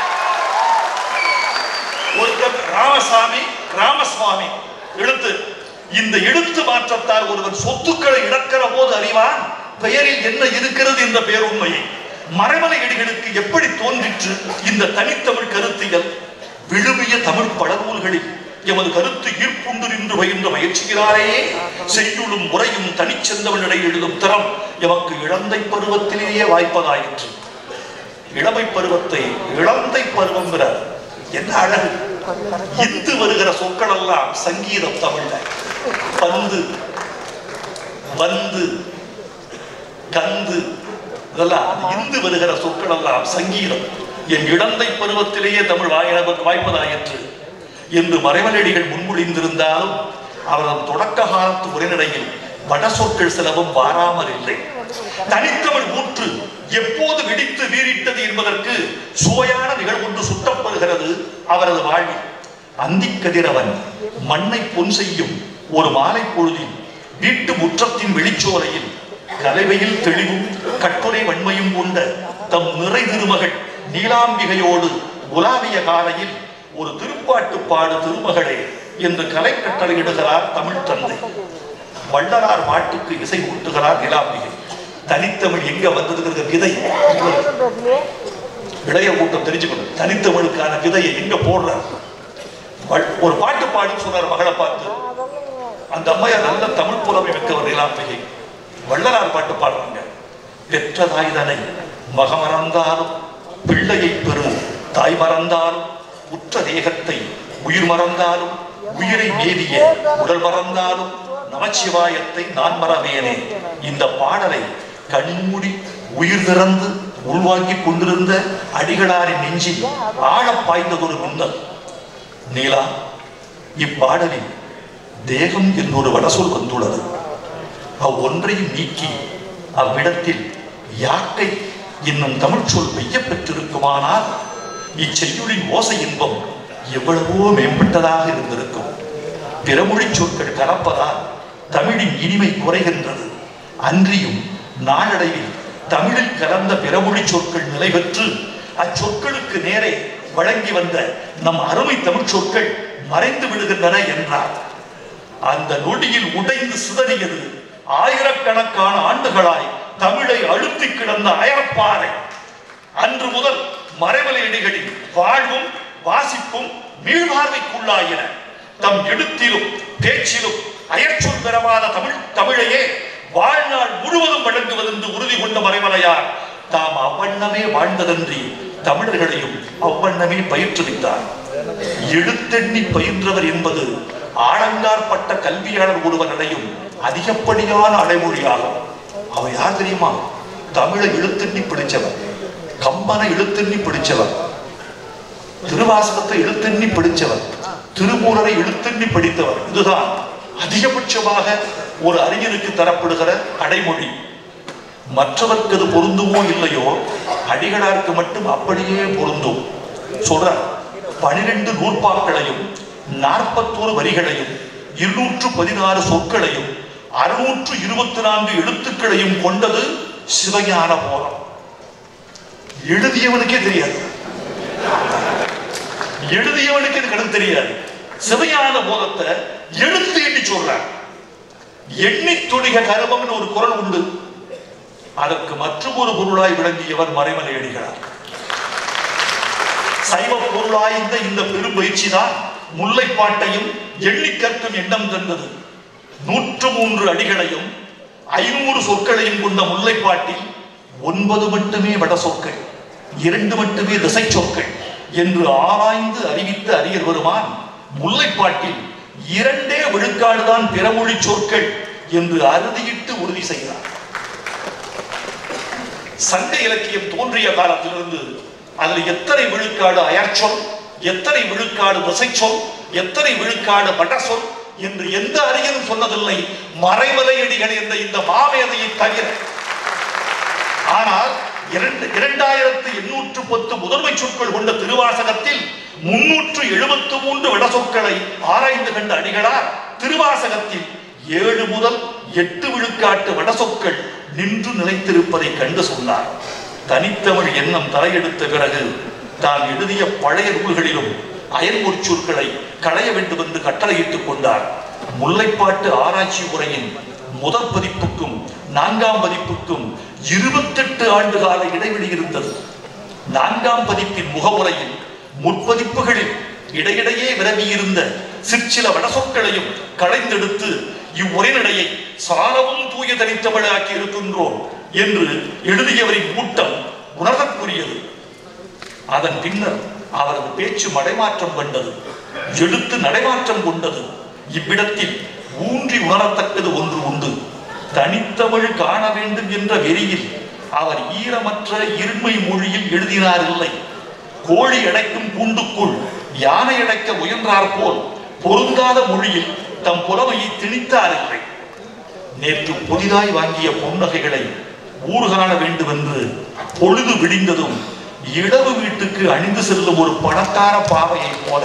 ஒருத்தர் ராமசாமி ராமசுவாமி எழுத்து இந்த எழுத்து மாற்றத்தால் ஒருவன் சொத்துக்களை இழக்கிற போது அறிவான் பெயரில் என்ன இருக்கிறது என்ற பேருண்மையை மறைமலை அடிகளுக்கு எப்படி தோன்றிற்று இந்த தனித்தமிழ் கருத்தியல் விழுமிய தமிழ் பழநூல்களில் எமது கருத்து ஈர்ப்புண்டு நின்று பயின்ற முயற்சிகிறாரே செய்யுளும் முறையும் தனிச்செந்தவனிடை எழுதும் திறம் எமக்கு இளந்தை பருவத்திலேயே வாய்ப்பதாயிற்று இளமை பருவத்தை இளந்தை பருவங்கிறார் என்ன அழகு இந்து வருகிற சொற்கள் எல்லாம் சங்கீதம் தமிழ்ல பந்து வந்து கந்து இதெல்லாம் அது இந்து வருகிற சொற்கள் எல்லாம் சங்கீதம் என் இளந்தை பருவத்திலேயே தமிழ் வாய வாய்ப்பதாயிற்று என்று மறைமலடிகள் முன்மொழிந்திருந்தாலும் அவரது தொடக்க காலத்து உரைநடையில் வட சொற்கள் சிலவும் வாராமல் இல்லை தனித்தமிழ் ஊற்று எப்போது வெடித்து வீறிட்டது என்பதற்கு சுவையான நிகழ்வொன்று சுட்டப்படுகிறது அவரது வாழ்வில் அந்திக் கதிரவன் மண்ணை பொன் செய்யும் ஒரு மாலை பொழுதில் வீட்டு முற்றத்தின் வெளிச்சோலையில் கலைவையில் தெளிவும் கட்டுரை வன்மையும் கொண்ட தம் நிறை திருமகள் நீலாம்பிகையோடு உலாவிய காலையில் ஒரு திருப்பாட்டு பாடு திருமகளே என்று கலை கட்டளையிடுகிறார் தமிழ் தந்தை வள்ளலார் பாட்டுக்கு இசை ஊட்டுகிறார் நீலாம்பிகை தனித்தமிழ் எங்க வந்ததுங்கிற விதை இளைய கூட்டம் தெரிஞ்சுக்கணும் தனித்தமிழுக்கான விதையை எங்க போடுறார் வள்- ஒரு பாட்டு பாடுன்னு சொன்னார் மகளை பார்த்து அந்த அம்மையார் நல்ல தமிழ் புலமை மிக்கவர் நீலாம்பிகை வள்ளலார் பாட்டு பாடுறாங்க பெற்ற தாய் தனை மகமறந்தாலும் பிள்ளையை பெறு தாய் மறந்தாலும் உற்ற தேகத்தை உயிர் மறந்தாலும் உயிரை மேவிய உடல் மறந்தாலும் நமச்சிவாயத்தை நான் மறவேனே இந்த பாடலை கண்மூடி உயிர் திறந்து உள்வாங்கிக் கொண்டிருந்த அடிகளாரின் நெஞ்சில் ஆழப் பாய்ந்ததொரு மின்னல் நீலா இப்பாடலில் தேகம் என்னொரு வடசொல் வந்துள்ளது அவ்வொன்றையும் நீக்கி அவ்விடத்தில் யாக்கை என்னும் தமிழ் சொல் பெய்யப் பெற்றிருக்குமானால் இச்செய்யுளின் ஓசை இன்பம் எவ்வளவோ மேம்பட்டதாக இருந்திருக்கும் பிறமொழி சொற்கள் கலப்பதால் தமிழின் இனிமை குறைகின்றது அன்றியும் நாளடைவில் தமிழில் கலந்த பிறமொழி சொற்கள் நிலை பெற்று அச்சொற்களுக்கு நேரே வழங்கி வந்த நம் அருமை தமிழ் சொற்கள் மறைந்து விடுகின்றன என்றார் அந்த நொடியில் உடைந்து சிதறியது ஆயிரக்கணக்கான ஆண்டுகளாய் தமிழை அழுத்தி கிடந்த அயற்பாறை அன்று முதல் மறைமலையடிகளின் வாழ்வும் வாசிப்பும் மீள்பார்வைக்குள்ளாயின தம் எழுத்திலும் பேச்சிலும் அயற்சொல் பெறவாத தமிழ் தமிழையே வாழ்நாள் முழுவதும் வழங்குவதென்று உறுதி கொண்ட மறைமலையார் தாம் அவ்வண்ணமே வாழ்ந்ததன்றி தமிழர்களையும் அவ்வண்ணமே பயிற்றுவித்தார் எழுத்தெண்ணி பயின்றவர் என்பது ஆடங்காற்பட்ட கல்வியாளர் ஒருவர் அடையும் அதிகப்படியான அடைமொழியாகும் அவர் யார் தெரியுமா தமிழை எழுத்தெண்ணி படிச்சவர் கம்பனை எழுத்தெண்ணி படிச்சவர் திருவாசகத்தை எழுத்தெண்ணி படிச்சவர் திருமூலரை எழுத்தெண்ணி படித்தவர் இதுதான் அதிகபட்சமாக ஒரு அறிஞருக்கு தரப்படுகிற அடைமொழி மற்றவர்க்கு அது பொருந்துமோ இல்லையோ அடிகளாருக்கு மட்டும் அப்படியே பொருந்தும் சொல்றார் பனிரெண்டு நூற்பாக்களையும் நாற்பத்தோரு வரிகளையும் இருநூற்று பதினாறு சொற்களையும் அறுநூற்று இருபத்தி நான்கு எழுத்துக்களையும் கொண்டது சிவஞான போரம் எழுதியவனுக்கே தெரியாது எழுதியவனுக்கு இது கணக்கு தெரியாது சிவஞான போதத்தை எழுத்து எண்ணி சொல்றார் எண்ணி துணிக கருமம்னு ஒரு குரல் உண்டு அதற்கு மற்றும் ஒரு பொருளாய் விளங்கியவர் மறைமலை அடிகளார் சைவ பொருளாய்ந்த இந்த பெரும் பயிற்சி தான் முல்லைப்பாட்டையும் எண்ணி கற்கும் எண்ணம் தந்தது நூற்று மூன்று அடிகளையும் ஐநூறு சொற்களையும் கொண்ட முல்லைப்பாட்டில் ஒன்பது மட்டுமே வட சொற்கள் இரண்டு மட்டுமே திசை சொற்கள் என்று ஆராய்ந்து அறிவித்த அறிஞர் பெருமான் முல்லைப்பாட்டில் இரண்டே விழுக்காடுதான் பிறமொழி சொற்கள் என்று அறுதியிட்டு உறுதி செய்தார் சங்க இலக்கியம் தோன்றிய காலத்திலிருந்து அதில் எத்தனை விழுக்காடு அயற்சொல் எத்தனை விழுக்காடு திசைச்சொல் எத்தனை விழுக்காடு வடசொல் என்று எந்த அறிஞரும் சொன்னதில்லை மறைமலையடிகள் என்ற இந்த மாவேதையை தவிர ஆனால் இரண்டு இரண்டாயிரத்து எண்ணூற்று பத்து முதன்மை சொற்கள் கொண்ட திருவாசகத்தில் முன்னூற்று எழுபத்து மூன்று விடசொற்களை ஆராய்ந்து கண்ட அடிகளார் திருவாசகத்தில் ஏழு முதல் எட்டு விழுக்காட்டு வடசொற்கள் நின்று நிலைத்திருப்பதை கண்டு சொன்னார் தனித்தமிழ் எண்ணம் தலையெடுத்த பிறகு தான் எழுதிய பழைய நூல்களிலும் அயல்மொழி சொற்களை களைய வேண்டும் என்று கட்டளையிட்டுக் கொண்டார் முல்லைப்பாட்டு ஆராய்ச்சி உரையின் முதல் பதிப்புக்கும் நான்காம் பதிப்புக்கும் இருபத்தெட்டு ஆண்டு கால இடைவெளி இருந்தது நான்காம் பதிப்பின் முகமுறையில் முற்பதிப்புகளில் இடையிடையே விரவியிருந்த சிற்சில வடசொற்களையும் களைந்தெடுத்து இவ்வுரைநடையை சாரவும் தூய தனித்தமிழாக்கி இருக்கின்றோம் என்று எழுதியவரின் கூட்டம் உணர்தற்குரியது அதன் பின்னர் அவரது பேச்சு மடைமாற்றம் கண்டது எழுத்து நடைமாற்றம் கொண்டது இவ்விடத்தில் ஊன்றி உணரத்தக்கது ஒன்று உண்டு தனித்தமிழ் காண வேண்டும் என்ற வெறியில் அவர் ஈரமற்ற இருமை மொழியில் எழுதினார் இல்லை கோழி அடைக்கும் கூண்டுக்குள் யானை அடைக்க முயன்றார் போல் பொருந்தாத மொழியில் தம் புலமையை திணித்தார் இல்லை நேற்று புதிதாய் வாங்கிய பொன்னகைகளை ஊர்காண வேண்டும் என்று பொழுது விடிந்ததும் இடவு வீட்டுக்கு அணிந்து செல்லும் ஒரு பணக்கார பாவையை போல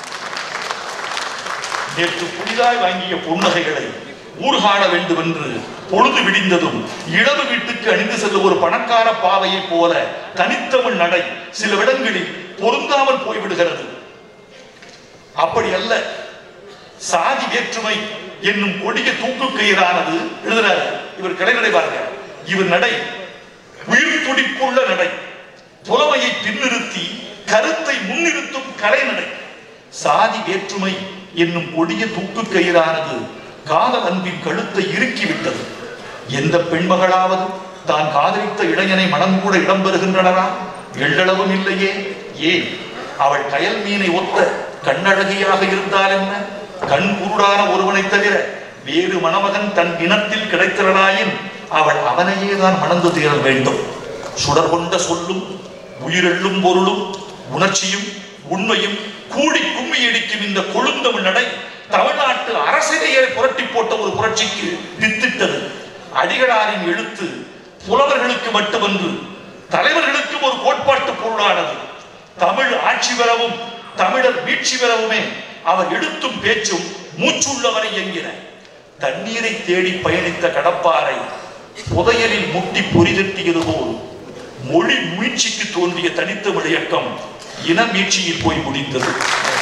நேற்று புதிதாய் வாங்கிய பொன்னகைகளை ஊர்காண வேண்டும் என்று பொழுது விடிந்ததும் இடவு வீட்டுக்கு அணிந்து செல்லும் ஒரு பணக்கார பாவையை போல தனித்தமிழ் நடை சில இடங்களில் பொருந்தாமல் போய்விடுகிறது அப்படி அல்ல சாதி வேற்றுமை என்னும் கொடிய தூக்கு கயிறானது எழுதுறாரு இவர் கலைநடை பாருங்க இவர் நடை உயிர் துடிப்புள்ள நடை புலமையை பின்னிறுத்தி கருத்தை முன்னிறுத்தும் கலைநடை சாதி வேற்றுமை என்னும் கொடிய தூக்கு கயிறானது காதல் அன்பின் கழுத்தை இறுக்கிவிட்டது எந்த பெண்மகளாவது தான் காதலித்த இளைஞனை மனம் கூட இடம்பெறுகின்றனரா எள்ளளவும் இல்லையே ஏன் அவள் கயல் மீனை ஒத்த கண்ணழகியாக இருந்தால் என்ன கண் குருடான ஒருவனை தவிர வேறு மணமகன் தன் இனத்தில் கிடைத்திரனாயின் அவள் அவனையே தான் மணந்து தீர வேண்டும் சுடர் கொண்ட சொல்லும் உயிரெள்ளும் பொருளும் உணர்ச்சியும் உண்மையும் கூடி கும்மி அடிக்கும் இந்த கொழுந்தமிழ் நடை தமிழ்நாட்டு அரசியலையே புரட்டி போட்ட ஒரு புரட்சிக்கு வித்திட்டது அடிகளாரின் எழுத்து புலவர்களுக்கு மட்டுமன்று தலைவர்களுக்கும் ஒரு கோட்பாட்டு பொருளானது தமிழ் ஆட்சி பெறவும் தமிழர் மீட்சி பெறவுமே அவர் எழுத்தும் பேச்சும் மூச்சுள்ளவரை என்கிற தண்ணீரை தேடி பயணித்த கடப்பாறை புதையலில் முட்டி பொறிதட்டியது போல் மொழி மீட்சிக்கு தோன்றிய தனித்தமிழ் இயக்கம் இன மீட்சியில் போய் முடிந்தது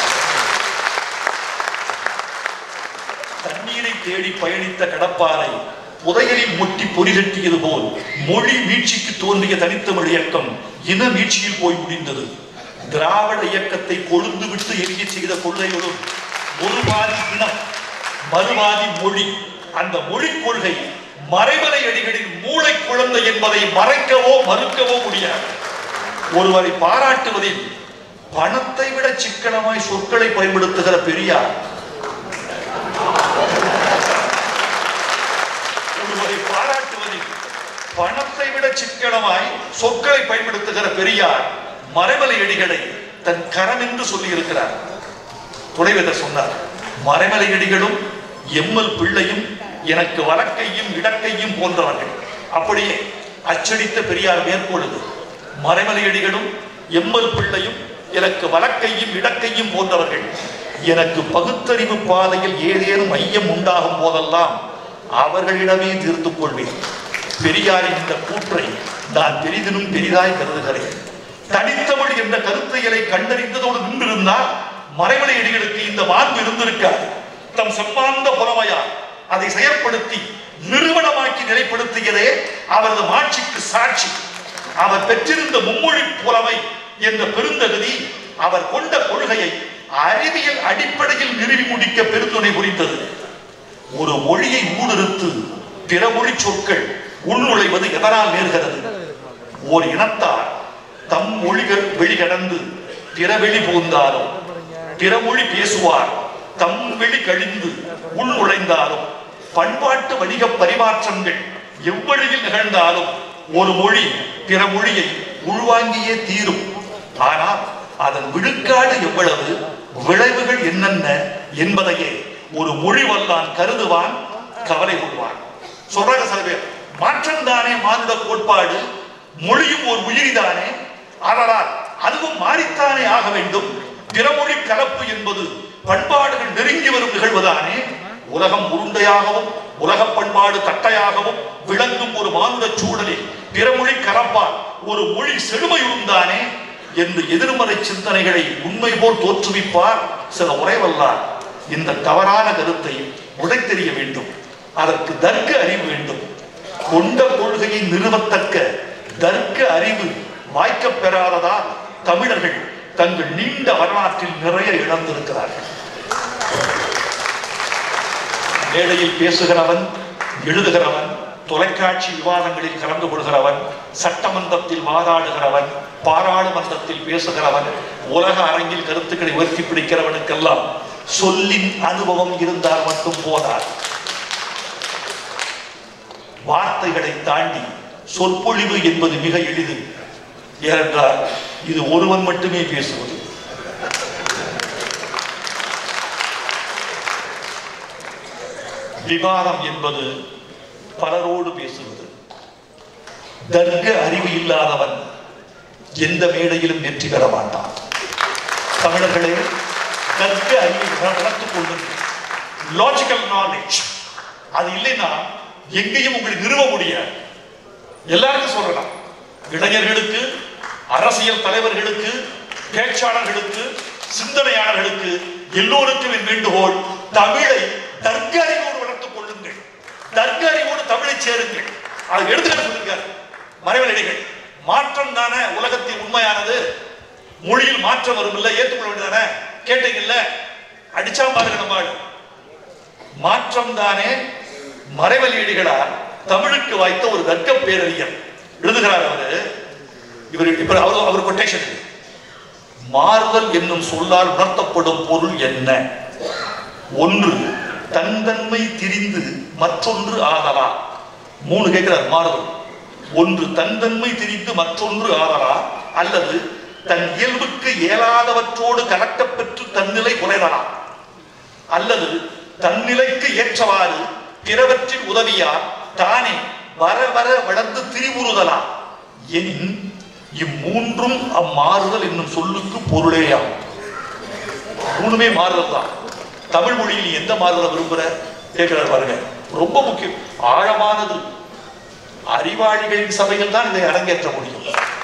தண்ணீரை தேடி பயணித்த கடப்பாறை புதையலில் முட்டி பொறிதட்டியது போல் மொழி மீட்சிக்கு தோன்றிய தனித்தமிழ் இயக்கம் இன மீட்சியில் போய் முடிந்தது திராவிட இயக்கத்தை கொழுந்து விட்டு எரிய செய்த கொள்கைகளும் ஒரு பாதி இனம் மறுபாதி மொழி அந்த மொழி கொள்கை மறைமலை அடிகளின் மூளை குழந்தை என்பதை மறைக்கவோ மறுக்கவோ முடியாது ஒருவரை பாராட்டுவதில் பணத்தை விட சிக்கனமாய் சொற்களை பயன்படுத்துகிற பெரியார் ஒருவரை பாராட்டுவதில் பணத்தை விட சிக்கனமாய் சொற்களை பயன்படுத்துகிற பெரியார் மறைமலை அடிகளை தன் கரம் என்று சொல்லி இருக்கிறார் துணைவேந்தர் சொன்னார் மறைமலை அடிகளும் எம்எல் பிள்ளையும் எனக்கு வழக்கையும் இடக்கையும் போன்றவர்கள் அப்படியே அச்சடித்த பெரியார் மேற்கொள்ளுது மறைமலை அடிகளும் எம்எல் பிள்ளையும் எனக்கு வழக்கையும் இடக்கையும் போன்றவர்கள் எனக்கு பகுத்தறிவு பாதையில் ஏதேனும் ஐயம் உண்டாகும் போதெல்லாம் அவர்களிடமே தீர்த்து கொள்வேன் பெரியாரின் இந்த கூற்றை நான் பெரிதினும் பெரிதாய் கருதுகிறேன் தனித்தமிழ் என்ற கருத்தையலை கண்டறிந்ததோடு நின்றிருந்தால் மறைமலை அடிகளுக்கு இந்த மாண்பு இருந்திருக்காது தம் செம்மாந்த புறமையால் அதை செயற்படுத்தி நிறுவனமாக்கி நிலைப்படுத்தியதே அவரது மாட்சிக்கு சாட்சி அவர் பெற்றிருந்த மும்மொழி புலமை என்ற பெருந்தகுதி அவர் கொண்ட கொள்கையை அறிவியல் அடிப்படையில் நிறுவி முடிக்க பெருந்துணை புரிந்தது ஒரு மொழியை ஊடுருத்து பிற மொழி சொற்கள் உள்நுழைவது எதனால் நேர்கிறது ஓர் இனத்தார் தம் மொழிகள் வெளிகடந்து பிற வெளி புகுந்தாலும் பிற மொழி பேசுவார் தம் வெளி கழிந்து உள் நுழைந்தாலும் பண்பாட்டு வணிக பரிமாற்றங்கள் எவ்வழியில் நிகழ்ந்தாலும் ஒரு மொழி பிற மொழியை உள்வாங்கியே தீரும் ஆனால் அதன் விழுக்காடு எவ்வளவு விளைவுகள் என்னென்ன என்பதையே ஒரு மொழி வல்லான் கருதுவான் கவலை கொள்வான் சொல்றாங்க சில பேர் மாற்றம் தானே மானுட கோட்பாடு மொழியும் ஒரு உயிரிதானே அதனால் அதுவும் மாறித்தானே ஆக வேண்டும் பிறமொழி கலப்பு என்பது பண்பாடுகள் நெருங்கி வரும் நிகழ்வுதானே உலகம் உருண்டையாகவும் உலக பண்பாடு தட்டையாகவும் விளங்கும் ஒரு மானுட சூழலில் பிறமொழி கலப்பால் ஒரு மொழி செழுமையும் தானே என்று எதிர்மறை சிந்தனைகளை உண்மை போல் தோற்றுவிப்பார் சில உரைவல்லார் இந்த தவறான கருத்தை உடைத்தெறிய வேண்டும் அதற்கு தர்க்க அறிவு வேண்டும் கொண்ட கொள்கையை நிறுவத்தக்க தர்க்க அறிவு வாய்க்கப் பெறாததால் தமிழர்கள் தங்கள் நீண்ட வரலாற்றில் நிறைய இழந்திருக்கிறார்கள் மேடையில் பேசுகிறவன் எழுதுகிறவன் தொலைக்காட்சி விவாதங்களில் கலந்து கொள்கிறவன் சட்டமன்றத்தில் வாதாடுகிறவன் பாராளுமன்றத்தில் பேசுகிறவன் உலக அரங்கில் கருத்துக்களை உயர்த்தி பிடிக்கிறவனுக்கெல்லாம் சொல்லின் அனுபவம் இருந்தால் மட்டும் போதாது வார்த்தைகளை தாண்டி சொற்பொழிவு என்பது மிக எளிது ஏனென்றால் இது ஒருவன் மட்டுமே பேசுவது விவாதம் என்பது பலரோடு பேசுவது தர்க்க அறிவு இல்லாதவன் எந்த மேடையிலும் வெற்றி பெற மாட்டான் தமிழர்களே தர்க்க அறிவை வளர்த்துக் கொள்ளுங்கள் லாஜிக்கல் நாலேஜ் அது இல்லைன்னா எங்கேயும் உங்களுக்கு நிறுவ முடியாது எல்லாருக்கும் சொல்லலாம் இளைஞர்களுக்கு அரசியல் தலைவர்களுக்கு பேச்சாளர்களுக்கு சிந்தனையாளர்களுக்கு எல்லோருக்கும் என் வேண்டுகோள் தமிழை தர்க்க அறிவோடு வளர்த்துக் கொள்ளுங்கள் தர்க்க அறிவோடு தமிழை சேருங்கள் அதை எடுத்துக்கிட்டு சொல்லிருக்காரு மறைவலடிகள் மாற்றம் தானே உலகத்தில் உண்மையானது மொழியில் மாற்றம் வரும் இல்ல ஏற்றுக்கொள்ள வேண்டியதானே கேட்டீங்கல்ல அடிச்சா பாருங்க நம்ம ஆளு. மாற்றம் தானே மறைவலியடிகளார் தமிழுக்கு வாய்த்த ஒரு தர்க்க பேரறிஞர் எழுதுகிறார் அவரு இவர் இப்ப அவர் அவர் கொட்டேஷன் மாறுதல் என்னும் சொல்லால் உணர்த்தப்படும் பொருள் என்ன ஒன்று தன்தன்மை திரிந்து மற்றொன்று ஆதலா மூணு கேட்கிறார் மாறுதல் ஒன்று தன்தன்மை திரிந்து மற்றொன்று ஆதலா அல்லது தன் இயல்புக்கு இயலாதவற்றோடு கலக்கப் பெற்று தன்னிலை குறைதலா அல்லது தன்னிலைக்கு ஏற்றவாறு பிறவற்றின் உதவியால் தானே வர வர வளர்ந்து திரிவுறுதலா எனின் இம்மூன்றும் அம்மாறுதல் என்னும் சொல்லுக்கு பொருளேயாம் மூணுமே மாறுதல் தான் தமிழ் மொழியில் நீ எந்த மாறுதலை விரும்புற கேட்கிறார் பாருங்க ரொம்ப முக்கியம் ஆழமானது அறிவாளிகளின் சபையில் தான் இதை அரங்கேற்ற முடியும்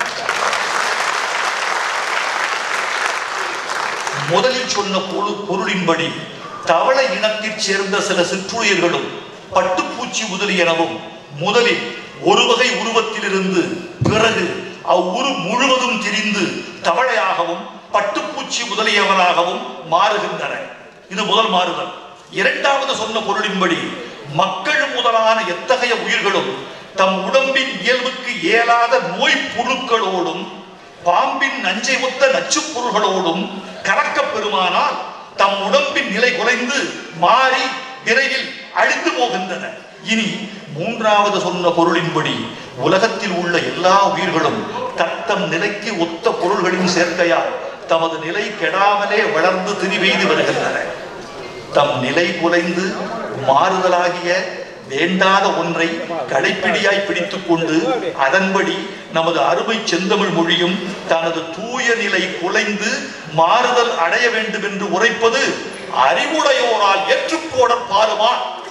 முதலில் சொன்ன பொரு- பொருளின்படி தவளை இனத்தைச் சேர்ந்த சில சிற்றுயிர்களும் பட்டுப்பூச்சி முதலியனவும் முதலில் ஒரு வகை உருவத்திலிருந்து பிறகு அவ்வுரு முழுவதும் திரிந்து தவளையாகவும் பட்டுப்பூச்சி முதலியவனாகவும் மாறுகின்றன இது முதல் மாறுதல் இரண்டாவது சொன்ன பொருளின்படி மக்கள் முதலான எத்தகைய உயிர்களும் தம் உடம்பின் இயல்புக்கு இயலாத நோய் புழுக்களோடும் பாம்பின் நஞ்சை ஒத்த நச்சுப் பொருள்களோடும் கலக்கப் பெறுமானால் தம் உடம்பின் நிலை குறைந்து மாறி விரைவில் அழிந்து போகின்றன இனி மூன்றாவது சொன்ன பொருளின்படி உலகத்தில் உள்ள எல்லா உயிர்களும் தத்தம் நிலைக்கு ஒத்த பொருள்களின் சேர்க்கையால் தமது நிலை கெடாமலே வளர்ந்து திரிவெய்து வருகின்றன தம் நிலை குலைந்து மாறுதலாகிய வேண்டாத ஒன்றை கடைப்பிடியாய் பிடித்துக் கொண்டு அதன்படி நமது அருமை செந்தமிழ் மொழியும் தனது தூய நிலை குலைந்து மாறுதல் அடைய வேண்டும் என்று உரைப்பது அறிவுடையோரால் ஏற்றுக்கோட பாருமா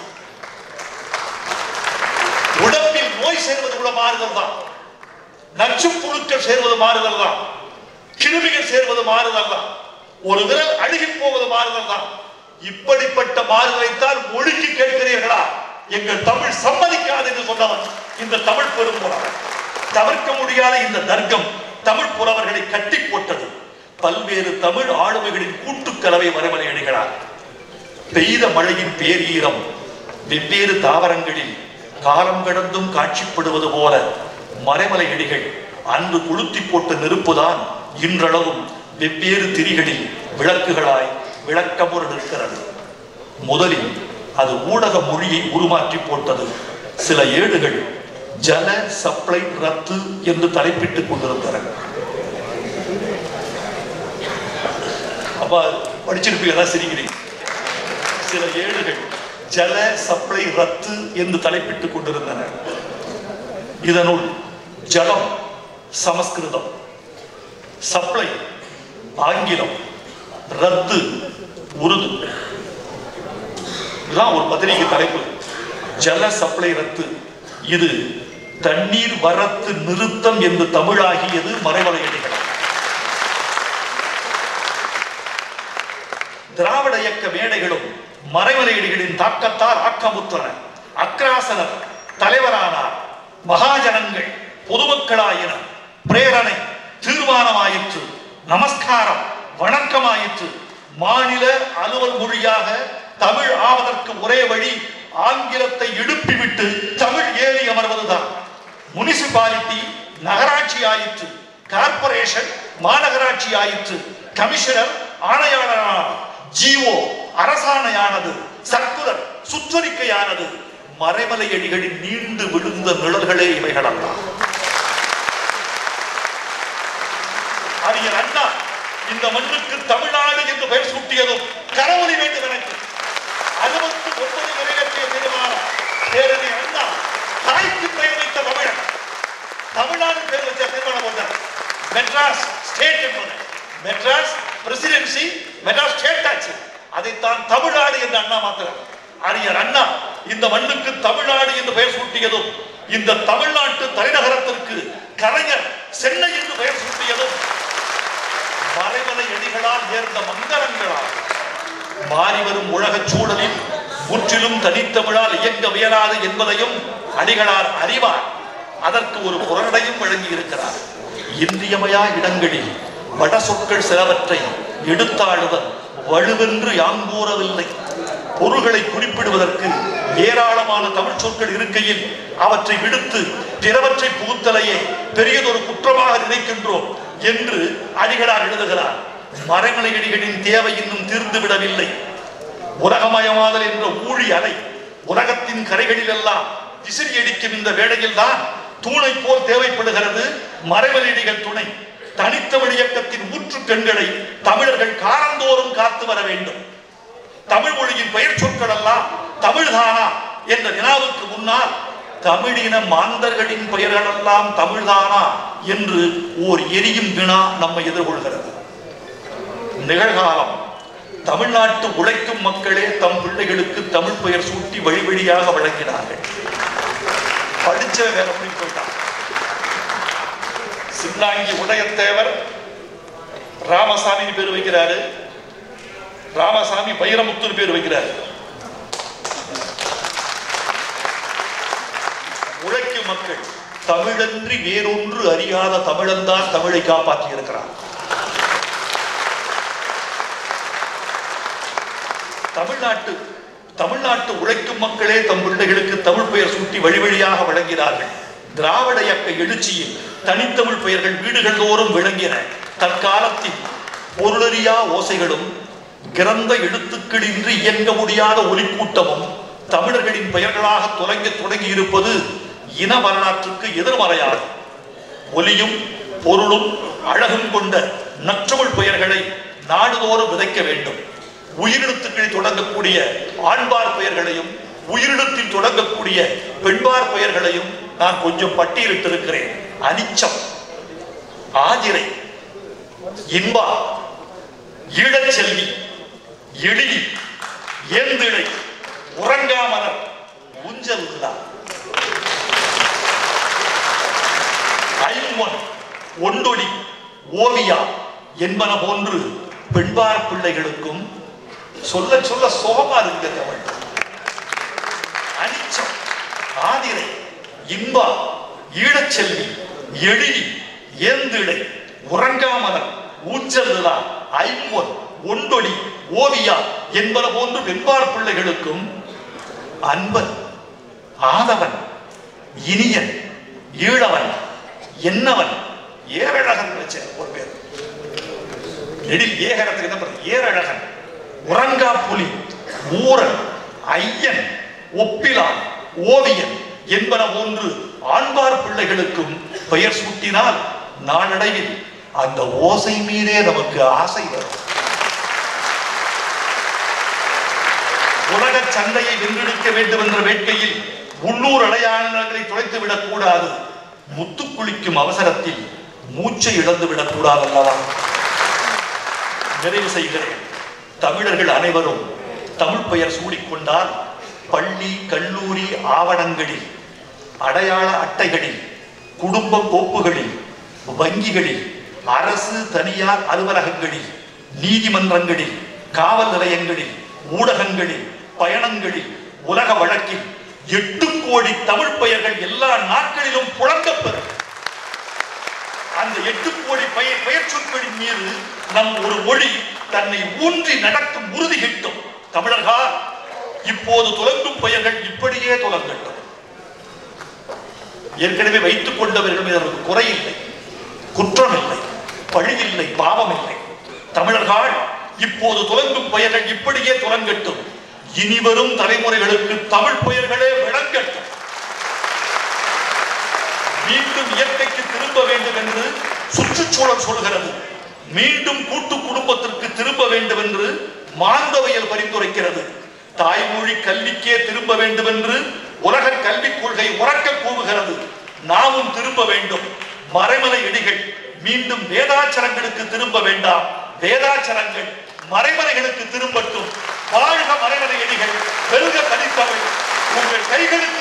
உடம்பில் நோய் சேர்வது கூட மாறுதல் தான் நச்சு புழுக்கள் சேர்வது மாறுதல் தான் கிருமிகள் சேர்வது மாறுதல் தான் ஒரு விரல் அழுகி போவது மாறுதல் தான் இப்படிப்பட்ட மாறுதலைத்தான் மொழிக்கு கேட்கிறீர்களா எங்கள் தமிழ் சம்மதிக்காது என்று சொன்னவன் இந்த தமிழ் பெரும் புலவர் தவிர்க்க முடியாத இந்த தர்க்கம் தமிழ் புலவர்களை கட்டி போட்டது பல்வேறு தமிழ் ஆளுமைகளின் கூட்டுக்கலவை வரவரை அடைகிறார் பெய்த மழையின் பேரீரம் வெவ்வேறு தாவரங்களில் காலம் கடந்தும் காட்சிப்படுவது போல மறைமலை இடிகள் அன்று கொளுத்தி போட்ட நெருப்புதான் இன்றளவும் வெவ்வேறு திரிகளில் விளக்குகளாய் விளக்கமுற நிற்கிறது முதலில் அது ஊடக மொழியை உருமாற்றி போட்டது சில ஏடுகள் ஜல சப்ளை ரத்து என்று தலைப்பிட்டுக் கொண்டிருந்தன அப்ப படிச்சிருப்பீங்க அதான் சிரிக்கிறீங்க சில ஏடுகள் ஜல சப்ளை ரத்து என்று தலைப்பிட்டுக் கொண்டிருந்தன இதனுள் ஜலம் சமஸ்கிருதம் சப்ளை ஆங்கிலம் ரத்து உருது இதுதான் ஒரு பத்திரிகை தலைப்பு ஜல சப்ளை ரத்து இது தண்ணீர் வரத்து நிறுத்தம் என்று தமிழாகியது மறைமலையடிகள் திராவிட இயக்க மேடைகளும் மறைமலையடிகளின் தாக்கத்தால் ஆக்கமுற்றன அக்ராசனர் தலைவரானார் மகாஜனங்கள் பொதுமக்களாயின பிரேரணை தீர்மானமாயிற்று நமஸ்காரம் வணக்கமாயிற்று மாநில அலுவல் மொழியாக தமிழ் ஆவதற்கு ஒரே வழி ஆங்கிலத்தை எழுப்பிவிட்டு தமிழ் ஏறி அமர்வதுதான் முனிசிபாலிட்டி நகராட்சி ஆயிற்று கார்ப்பரேஷன் மாநகராட்சி ஆயிற்று கமிஷனர் ஆணையாளரானார் ஜிஓ அரசாணையானது சர்க்குலர் சுற்றறிக்கையானது மறைமலை அடிகளின் நீண்டு விழுந்த நிழல்களே இவைகளெல்லாம் அறிஞர் அண்ணா இந்த மண்ணுக்கு தமிழ்நாடு என்று பெயர் சூட்டியதும் கரவொலி வேண்டும் எனக்கு அறுபத்தி ஒன்பது நிறைவேற்றிய தீர்மானம் பேரறிஞர் அண்ணா தாய்க்கு பெயர் வைத்த தமிழன் தமிழ்நாடு பேர் வச்ச தீர்மானம் போட்டார் மெட்ராஸ் ஸ்டேட் என்பது மெட்ராஸ் பிரசிடென்சி மெட்ராஸ் ஸ்டேட் ஆச்சு அதைத்தான் தமிழ்நாடு என்று அண்ணா மாத்திரம் அறிஞர் அண்ணா இந்த மண்ணுக்கு தமிழ்நாடு என்று பெயர் சூட்டியதும் இந்த தமிழ்நாட்டு தலைநகரத்திற்கு கலைஞர் சென்னை என்று பெயர் சூட்டியதும் மறைமலை எடிகளால் நேர்ந்த மங்களங்களால் மாறி வரும் உலகச் சூழலில் முற்றிலும் தனித்தமிழால் இயங்க முயலாது என்பதையும் அடிகளார் அறிவார் அதற்கு ஒரு புறநடையும் வழங்கி இருக்கிறார் இன்றியமையா இடங்களில் வட சொற்கள் சிலவற்றை எடுத்தாளுவர் வலுவென்று யாங்கூறவில்லை பொருள்களை குறிப்பிடுவதற்கு ஏராளமான தமிழ் சொற்கள் இருக்கையில் அவற்றை விடுத்து பிறவற்றை புகுத்தலையே பெரியதொரு குற்றமாக நினைக்கின்றோம் என்று அடிகளார் எழுதுகிறார் மறைமலை அடிகளின் தேவை இன்னும் தீர்ந்து விடவில்லை உலகமயமாதல் என்ற ஊழி அலை உலகத்தின் கரைகளில் எல்லாம் விசிறி அடிக்கும் இந்த வேளையில் தான் தூணை போல் தேவைப்படுகிறது மறைமலையடிகள் துணை தனித்தமிழ் இயக்கத்தின் ஊற்று கண்களை தமிழர்கள் காலந்தோறும் காத்து வர வேண்டும் தமிழ் மொழியின் பெயர் சொற்கள் எல்லாம் தமிழ்தானா என்ற வினாவுக்கு முன்னால் தமிழின மாந்தர்களின் பெயர்களெல்லாம் தமிழ்தானா என்று ஓர் எரியும் வினா நம்மை எதிர்கொள்கிறது நிகழ்காலம் தமிழ்நாட்டு உழைக்கும் மக்களே தம் பிள்ளைகளுக்கு தமிழ் பெயர் சூட்டி வழி வழியாக வழங்கினார்கள் படிச்ச வேற மொழி போயிட்டான் சின்னாங்கி உதயத்தேவர் ராமசாமி பேர் வைக்கிறாரு ராமசாமி வைரமுத்துன்னு பேர் வைக்கிறாரு உழைக்கும் மக்கள் தமிழன்றி வேறொன்று அறியாத தமிழன்தான் தமிழை காப்பாற்றி இருக்கிறார் தமிழ்நாட்டு தமிழ்நாட்டு உழைக்கும் மக்களே தம் பிள்ளைகளுக்கு தமிழ் பெயர் சூட்டி வழி வழியாக வழங்கினார்கள் திராவிட இயக்க எழுச்சியில் தனித்தமிழ் பெயர்கள் வீடுகள் தோறும் விளங்கின தற்காலத்தில் பொருளறியா ஓசைகளும் கிறந்த எழுத்துக்களின்றி இயங்க முடியாத ஒலிக்கூட்டமும் தமிழர்களின் பெயர்களாக தொடங்கி தொடங்கி இருப்பது இன வரலாற்றுக்கு எதிர்மறையாகும் ஒலியும் பொருளும் அழகும் கொண்ட நற்றமிழ் பெயர்களை நாடுதோறும் விதைக்க வேண்டும் உயிரெழுத்துக்களில் தொடங்கக்கூடிய ஆண்பார் பெயர்களையும் உயிரிழத்தில் தொடங்கக்கூடிய பெண்பார் பெயர்களையும் நான் கொஞ்சம் பட்டியலிட்டிருக்கிறேன் அனிச்சம் ஆதிரை இன்பா ஈழச்செல்வி எழிலி ஏந்திழை உறங்காமலர் ஊஞ்சல் விழா ஐம்பொன் ஒண்டொடி ஓவியா என்பன போன்று பெண்பார் பிள்ளைகளுக்கும் சொல்ல சொல்ல சோகமா இருக்கு தமிழ் அனிச்சம் ஆதிரை இன்பா ஈழச்செல்வி எழிலி ஏந்திழை உறங்காமலர் ஊஞ்சல் விழா ஐம்பொன் ஒண்டொடி ஓவியா என்பன போன்று பெண்பார் பிள்ளைகளுக்கும் அன்பன் ஆதவன் இனியன் ஈழவன் என்னவன் ஏரழகன் வச்ச ஒரு பேர் நெடில் ஏகரத்துக்கு என்ன பேர்? ஏரழகன் உறங்கா புலி ஊரன் ஐயன் ஒப்பிலான் ஓவியன் என்பன போன்று ஆண்பார் பிள்ளைகளுக்கும் பெயர் சூட்டினால் நாளடைவில் அந்த ஓசை மீதே நமக்கு ஆசை வரும் உலக சந்தையை வென்றெடுக்க வேண்டும் என்ற வேட்கையில் உள்ளூர் அடையாளங்களை துளைத்து விடக் கூடாது முத்து குளிக்கும் அவசரத்தில் மூச்சை இழந்து விடக் கூடாது அல்லவா நிறைவு செய்கிறேன் தமிழர்கள் அனைவரும் தமிழ் பெயர் சூடிக்கொண்டால் பள்ளி கல்லூரி ஆவணங்களில் அடையாள அட்டைகளில் குடும்ப கோப்புகளில் வங்கிகளில் அரசு தனியார் அலுவலகங்களில் நீதிமன்றங்களில் காவல் நிலையங்களில் ஊடகங்களில் பயணங்களில் உலக வழக்கில் எட்டு கோடி தமிழ் பெயர்கள் எல்லா நாட்களிலும் புழங்கப்பெறும் அந்த எட்டு கோடி பெயர் பெயர் சொற்களின் மீது நம் ஒரு மொழி தன்னை ஊன்றி நடக்கும் உறுதி கிட்டும் தமிழர்களா இப்போது துலங்கும் பெயர்கள் இப்படியே துலங்கட்டும் ஏற்கனவே வைத்துக் கொண்டவர்கள் மீது அவருக்கு குறையில்லை குற்றம் இல்லை பழி இல்லை பாவம் இல்லை தமிழர்கள் இப்போது துலங்கும் பெயர்கள் இப்படியே துலங்கட்டும் இனிவரும் தலைமுறைகளுக்கு தமிழ் பெயர்களே விளங்கட்டும் மீண்டும் இயற்கைக்கு திரும்ப வேண்டும் என்று சுற்றுச்சூழல் சொல்கிறது மீண்டும் கூட்டு குடும்பத்திற்கு திரும்ப வேண்டும் என்று மாந்தவியல் பரிந்துரைக்கிறது தாய்மொழி கல்விக்கே திரும்ப வேண்டும் என்று உலக கல்விக் கொள்கை உறக்க கூவுகிறது நாமும் திரும்ப வேண்டும் மறைமலை இடிகள் மீண்டும் வேதாச்சரங்களுக்கு திரும்ப வேண்டாம் வேதாச்சரங்கள் மறைமலைகளுக்கு திரும்பட்டும் வாழ்க மறைமலை இடிகள் வெல்க தனித்தமிழ் உங்கள் கைகளுக்கு